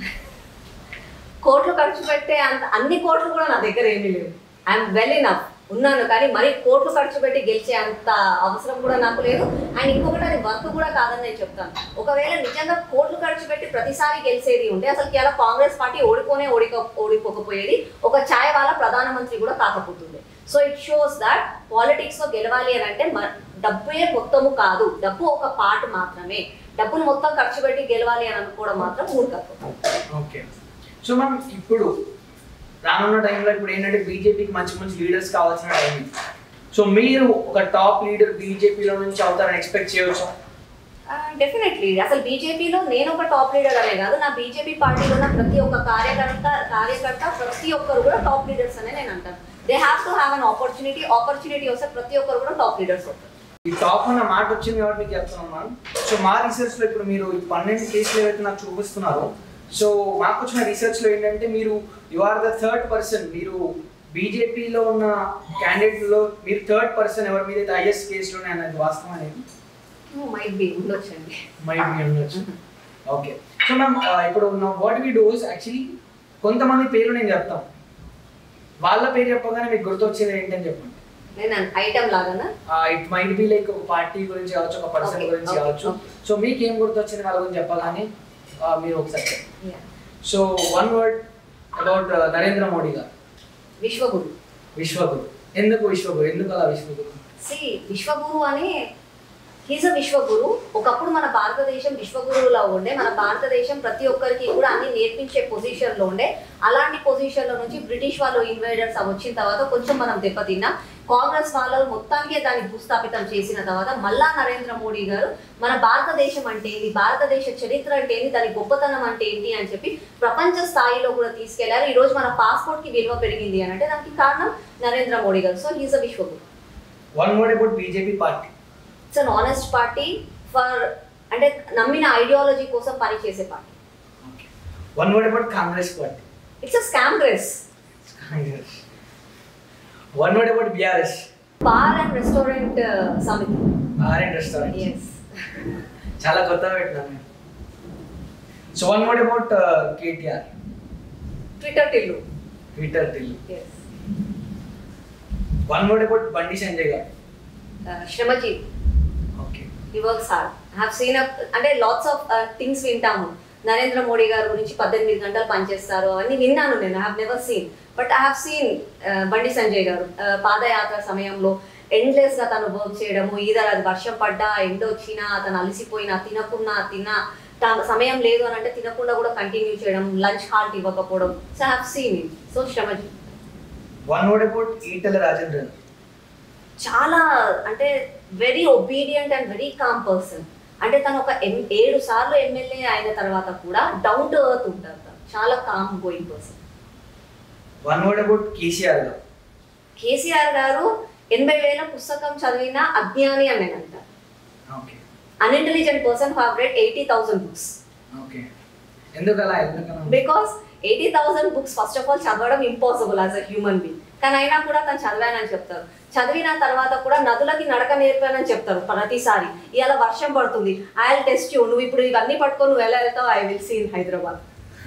కోట్లు ఖర్చు పెట్టే అంత అన్ని కోట్లు కూడా నా దగ్గర ఏమీ లేవు ఐఎమ్ వెల్ ఇనఫ్ ఉన్నాను కానీ మరి కోట్లు ఖర్చు పెట్టి గెలిచే అంత అవసరం కూడా నాకు లేదు అండ్ ఇంకొకటి అది వర్క్ కూడా కాదని నేను చెప్తాను ఒకవేళ నిజంగా కోట్లు ఖర్చు పెట్టి ప్రతిసారి గెలిచేది ఉంటే అసలు ఇలా కాంగ్రెస్ పార్టీ ఓడిపోనే ఓడిక ఓడిపోకపోయేది ఒక ఛాయ్ వాళ్ళ ప్రధానమంత్రి కూడా కాకపోతుంది so it shows that politics లో గెలవాలి అని అంటే మ- డబ్బే మొత్తము కాదు డబ్బు ఒక పార్ట్ మాత్రమే డబ్బులు మొత్తం ఖర్చు పెట్టి గెలవాలి అని అనుకోవడం మాత్రం మూర్ఖత్వం ఓకే సో మనం ఇప్పుడు రానున్న టైంలో ఇప్పుడు ఏంటంటే బీజేపీకి మంచి మంచి లీడర్స్ కావాల్సిన టైం ఇది. సో మీరు ఒక టాప్ లీడర్ బీజేపీలో నుంచి అవుతారని ఎక్స్పెక్ట్ చేయవచ్చు డెఫినెట్లీ అసలు బీజేపీలో నేను ఒక టాప్ లీడర్ అనే కాదు నా బీజేపీ పార్టీలో ఉన్న ప్రతి ఒక్క కార్యకర్త కార్యకర్త ప్రతి ఒక్కరు కూడా టాప్ లీడర్స్ అనే నేను అంటాను they have to have an opportunity opportunity వస్తే ప్రతి ఒక్కరు కూడా టాప్ లీడర్స్ అవుతారు ఈ టాప్ అన్న మాట వచ్చింది కాబట్టి మీకు చెప్తున్నాను సో మా రీసెర్చ్ లో ఇప్పుడు మీరు ఈ పన్నెండు కేసులు ఏవైతే నాకు చూపిస్తున్నారో సో మాకు వచ్చిన రీసెర్చ్ లో ఏంటంటే మీరు you are the third person మీరు బీజేపీలో ఉన్న క్యాండిడేట్ లో మీరు థర్డ్ పర్సన్ ఎవరి మీద అయితే హైయెస్ట్ కేసులు అనేది వాస్తవం అనేది మైట్ బి ఉండొచ్చండి మైట్ బి ఉండొచ్చు ఓకే సో మ్యామ్ ఇప్పుడు వాట్ వి డూస్ యాక్చువల్లీ కొంతమంది పేర్లు నేను చెప్తాను వాళ్ళ పేరు చెప్పగానే మీకు గుర్తొచ్చేది ఏంటని చెప్పండి నేను ఐటమ్ లాగానా ఇట్ మైట్ బి లైక్ ఒక పార్టీ గురించి కావచ్చు ఒక పర్సన్ Okay, గురించి okay, కావచ్చు okay. సో మీకు ఏం గుర్తొచ్చింది వాళ్ళ గురించి చెప్పాలని ఆ, మీరు ఒకసారి చెప్పండి. Yeah. So one word about Narendra Modi garu విశ్వగురు విశ్వగురు ఎందుకు విశ్వగురు ఎందుకు అలా విశ్వగురు సి విశ్వగురు అనే హీజ్ అ విశ్వగురు ఒకప్పుడు మన భారతదేశం విశ్వగురువులో ఉండే మన భారతదేశం ప్రతి ఒక్కరికి కూడా అన్ని నేర్పించే పొజిషన్లో ఉండే అలాంటి పొజిషన్లో నుంచి బ్రిటిష్ వాళ్ళు ఇన్వైడర్స్ వచ్చిన తర్వాత కొంచెం మనం దెబ్బతిన్నాం కాంగ్రెస్ వాళ్ళు మొత్తానికే దాన్ని భూస్థాపితం చేసిన తర్వాత మళ్ళా నరేంద్ర మోడీ గారు మన భారతదేశం అంటే ఏంటి భారతదేశ చరిత్ర అంటే ఏంటి దాని గొప్పతనం అంటే ఏంటి అని చెప్పి ప్రపంచ స్థాయిలో కూడా తీసుకెళ్లారు ఈ రోజు మన పాస్పోర్ట్ కి విలువ పెరిగింది అని అంటే దానికి కారణం Narendra Modi garu so he's a విశ్వగురు one word about BJP party it's an honest party for అంటే నమ్మిన ఐడియాలజీ కోసం పనిచేసే party one word about Congress party it's a scam dress Congress one word about BRS bar and restaurant సమితి ఆర్ అండ్ రెస్టారెంట్ ఎస్ చాలా కొత్తగా పెట్టినాను నేను so one word about KTR Twitter Tillu Twitter till S one word about Bandi Sanjay garu శ్రమజీవి ఓకే ఈ వర్క్స్ హార్డ్ హ్యావ్ సీన్ అంటే లాట్స్ ఆఫ్ థింగ్స్ వింటాము నరేంద్ర మోడీ గారి గురించి పద్దెనిమిది గంటలు పనిచేస్తారు అవన్నీ విన్నాను నేను I have never seen but I have seen Bandi Sanjay గారు uh, పాదయాత్ర సమయంలో ఎండ్లెస్ గా తను వర్క్ చేయడము ఈధర్ అది వర్షం పడ్డా ఎండ వచ్చినా తను అలసిపోయినా తినకున్నా తిన్నా తా- సమయం లేదు అని అంటే తినకుండా కూడా కంటిన్యూ చేయడం లంచ్ హాల్ట్ ఇవ్వకపోవడం so I have seen it so శ్రమజీ one word about Etela Rajendran చాలా అంటే very obedient and very calm person అంటే తను ఒక ఎం ఏడు సార్లు ఎమ్మెల్యే అయిన తర్వాత కూడా డౌన్ టు ఎర్త్ ఉంటారు తను చాలా calm going person one word about KCR garu KCR గారు ఎనభై వేల పుస్తకం చదివిన అజ్ఞాని అని నేను అంటాను okay unintelligent person have read eighty thousand books okay ఎందుకు అలా ఎందుకు అలా? Because eighty thousand books first of all చదవడం impossible as a human being కానీ అయినా కూడా తను చదివానని చెప్తారు చదివిన తర్వాత కూడా నదులకి నడక నేర్పానని చెప్తారు ప్రతిసారి ఇవాళ వర్షం పడుతుంది ఐ విల్ టెస్ట్ యూ నువ్వు ఇప్పుడు ఇవన్నీ పట్టుకొని నువ్వు ఎలా వెళ్తావు I will see in Hyderabad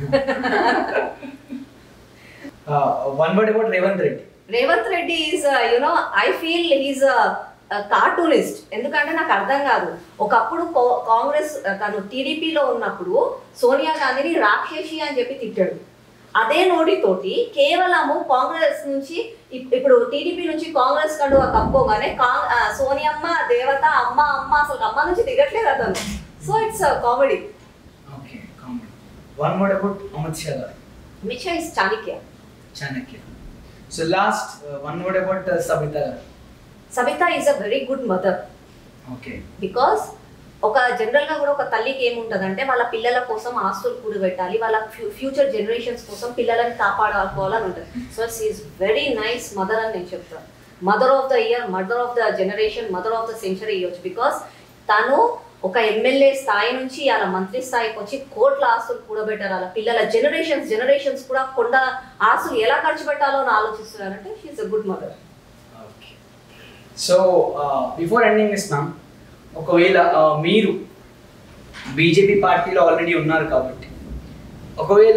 one word about Revanth Reddy Revanth Reddy is you know I feel he's cartoonist ఎందుకంటే నాకు అర్థం కాదు ఒకప్పుడు కో- కాంగ్రెస్ uh, తను టీడీపీలో ఉన్నప్పుడు సోనియా గాంధీని రాక్షసి అని చెప్పి తిట్టాడు అదే నోటితోటి కేవలము కాంగ్రెస్ నుంచి ఇప్- ఇప్పుడు టీడీపీ నుంచి కాంగ్రెస్ కండు కప్పుకోగానే కాంగ్ ఆ, సోనియమ్మ దేవత అమ్మ అమ్మ అసలు అమ్మ నుంచి దిగట్లేదు అతను so it's comedy okay comedy one word about Amit Shah garu మిచా is Chanakya Chanakya so last one word about Sabitha garu Sabitha is a very good mother okay because ఒక జనరల్ గా కూడా ఒక తల్లికి ఏముంటదంటే వాళ్ళ పిల్లల కోసం ఆస్తులు కూడబెట్టాలి వాళ్ళ ఫ్యూచర్ జనరేషన్స్ కోసం పిల్లలని కాపాడుకోవాలని ఉంటుంది so is very nice mother అని నేను చెప్తాను mother of the year mother of the generation mother of the century ఇవ్వచ్చు బికాస్ తను ఒక ఎమ్మెల్యే స్థాయి నుంచి అలా మంత్రి స్థాయికి వచ్చి కోట్ల ఆస్తులు కూడబెట్టారు అలా పిల్లల జనరేషన్స్ జనరేషన్స్ కూడా కొండ ఆస్తులు ఎలా ఖర్చు పెట్టాలో అని ఆలోచిస్తున్నారంటే she is a good mother okay so before ending ఇస్తున్నాం ఒకవేళ uh, మీరు బీజేపీ పార్టీలో ఆల్రెడీ ఉన్నారు కాబట్టి ఒకవేళ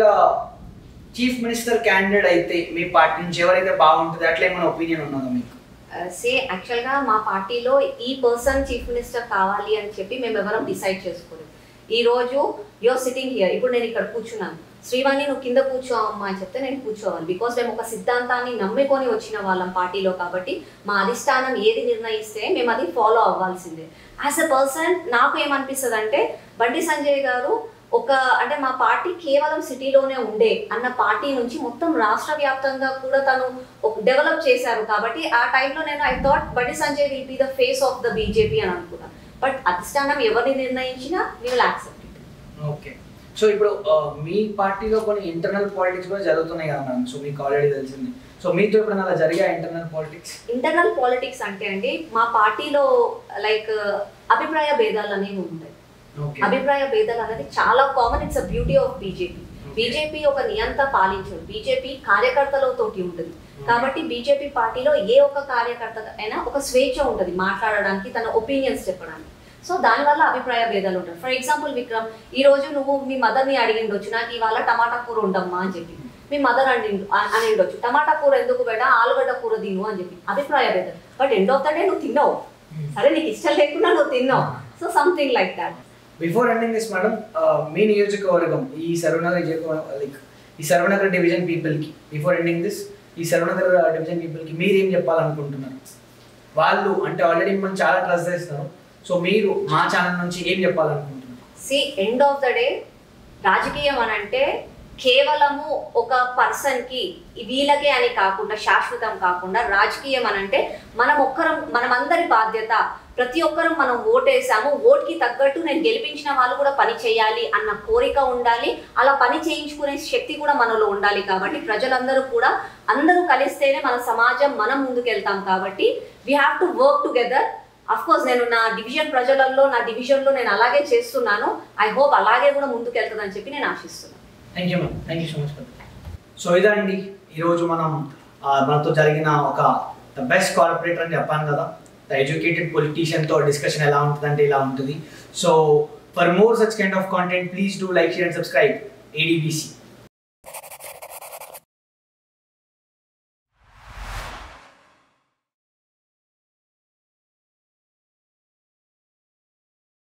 చీఫ్ మినిస్టర్ క్యాండిడేట్ అయితే మీ పార్టీ నుంచి ఎవరైతే బాగుంటుంది అట్లా ఏమైనా ఒపీనియన్ ఉన్నదా మీకు సే యాక్చువల్గా మా పార్టీలో ఈ పర్సన్ చీఫ్ మినిస్టర్ కావాలి అని చెప్పి మేము ఎవరం డిసైడ్ చేసుకోలేదు ఈ రోజు యువర్ సిట్టింగ్ హియర్ ఇప్పుడు నేను ఇక్కడ కూర్చున్నాను శ్రీవాణి నువ్వు కింద కూర్చో అమ్మా అని చెప్తే నేను కూర్చోవాలి బికాస్ మేము ఒక సిద్ధాంతాన్ని నమ్ముకొని వచ్చిన వాళ్ళం పార్టీలో కాబట్టి మా అధిష్టానం ఏది నిర్ణయిస్తే మేము అది ఫాలో అవ్వాల్సిందే యాజ్ ఎ పర్సన్ నాకు ఏమనిపిస్తుంది అంటే బండి సంజయ్ గారు ఒక అంటే మా పార్టీ కేవలం సిటీలోనే ఉండే అన్న పార్టీ నుంచి మొత్తం రాష్ట్ర వ్యాప్తంగా కూడా తను డెవలప్ చేశారు కాబట్టి ఆ టైంలో నేను I thought Bandi Sanjay will be the face of the BJP అని అనుకున్నాను బట్ అధిష్టానం ఎవరిని నిర్ణయించినా will accept it okay so ఇప్పుడు uh, మీ పార్టీలో కొన్ని ఇంటర్నల్ పాలిటిక్స్ కూడా జరుగుతున్నాయి కదా మేడం సో మీకు ఆల్రెడీ తెలిసింది సో మీతో ఇప్పుడు అలా జరిగా ఇంటర్నల్ పాలిటిక్స్ ఇంటర్నల్ పాలిటిక్స్ అంటే అండి మా పార్టీలో లైక్ అభిప్రాయ భేదాలు అనేవి ఉంటాయి ఓకే అభిప్రాయ భేదాలు అనేది చాలా common it's a beauty of BJP BJP ఒక నియంత పాలించదు బీజేపీ కార్యకర్తలతోటి ఉంటుంది కాబట్టి బీజేపీ పార్టీలో ఏ ఒక్క కార్యకర్త అయినా ఒక స్వేచ్ఛ ఉంటుంది మాట్లాడడానికి తన ఒపీనియన్స్ చెప్పడానికి సో దానివల్ల అభిప్రాయ భేదాలు ఉంటాయి ఫర్ ఎగ్జాంపుల్ విక్రమ్ ఈ రోజు నువ్వు మీ మదర్ని అడిగిండొచ్చు నాకు ఇవాళ టమాటా కూర ఉండమ్మా అని చెప్పి మీ మదర్ అండి అని ఉండొచ్చు టమాటా కూర ఎందుకు బేటా ఆలుగడ్డ కూర తిను అని చెప్పి అభిప్రాయ భేదం but end of the day నువ్వు తిన్నావు సరే నీకు ఇష్టం లేకుండా నువ్వు తిన్నావు so something like that before ending this madam మీ నియోజకవర్గం ఈ సర్వనగర్ లైక్ ఈ సర్వనగర్ డివిజన్ పీపుల్కి బిఫోర్ ఎండింగ్ దిస్ ఈ సర్వనగర్ డివిజన్ పీపుల్కి మీరు ఏం చెప్పాలనుకుంటున్నారు వాళ్ళు అంటే ఆల్రెడీ మిమ్మల్ని చాలా ట్రస్ట్ చేస్తున్నారు సో మీరు మా ఛానల్ నుంచి ఏం చెప్పాలనుకుంటున్నారు సి ఎండ్ ఆఫ్ ద డే రాజకీయం అని అంటే కేవలము ఒక పర్సన్ కి వీళ్ళకే అని కాకుండా శాశ్వతం కాకుండా రాజకీయం అని అంటే మనం ఒక్కరం మనమందరి బాధ్యత ప్రతి ఒక్కరం మనం ఓటేసాము ఓట్కి తగ్గట్టు నేను గెలిపించిన వాళ్ళు కూడా పని చేయాలి అన్న కోరిక ఉండాలి అలా పని చేయించుకునే శక్తి కూడా మనలో ఉండాలి కాబట్టి ప్రజలందరూ కూడా అందరూ కలిస్తేనే మన సమాజం మనం ముందుకెళ్తాం కాబట్టి we have to work together of course నేను నా డివిజన్ ప్రజలలో నా డివిజన్లో నేను అలాగే చేస్తున్నాను ఐ హోప్ అలాగే కూడా ముందుకెళ్తుందని చెప్పి నేను ఆశిస్తున్నాను thank you ma'am thank you so much so ఇదండి ఈరోజు మనం ఆ, మనతో జరిగిన ఒక ద బెస్ట్ కార్పొరేటర్ అని చెప్పాను కదా ద ఎడ్యుకేటెడ్ పొలిటీషియన్తో డిస్కషన్ ఎలా ఉంటుంది అంటే ఇలా ఉంటుంది so for more such kind of content please do like share and subscribe ADBC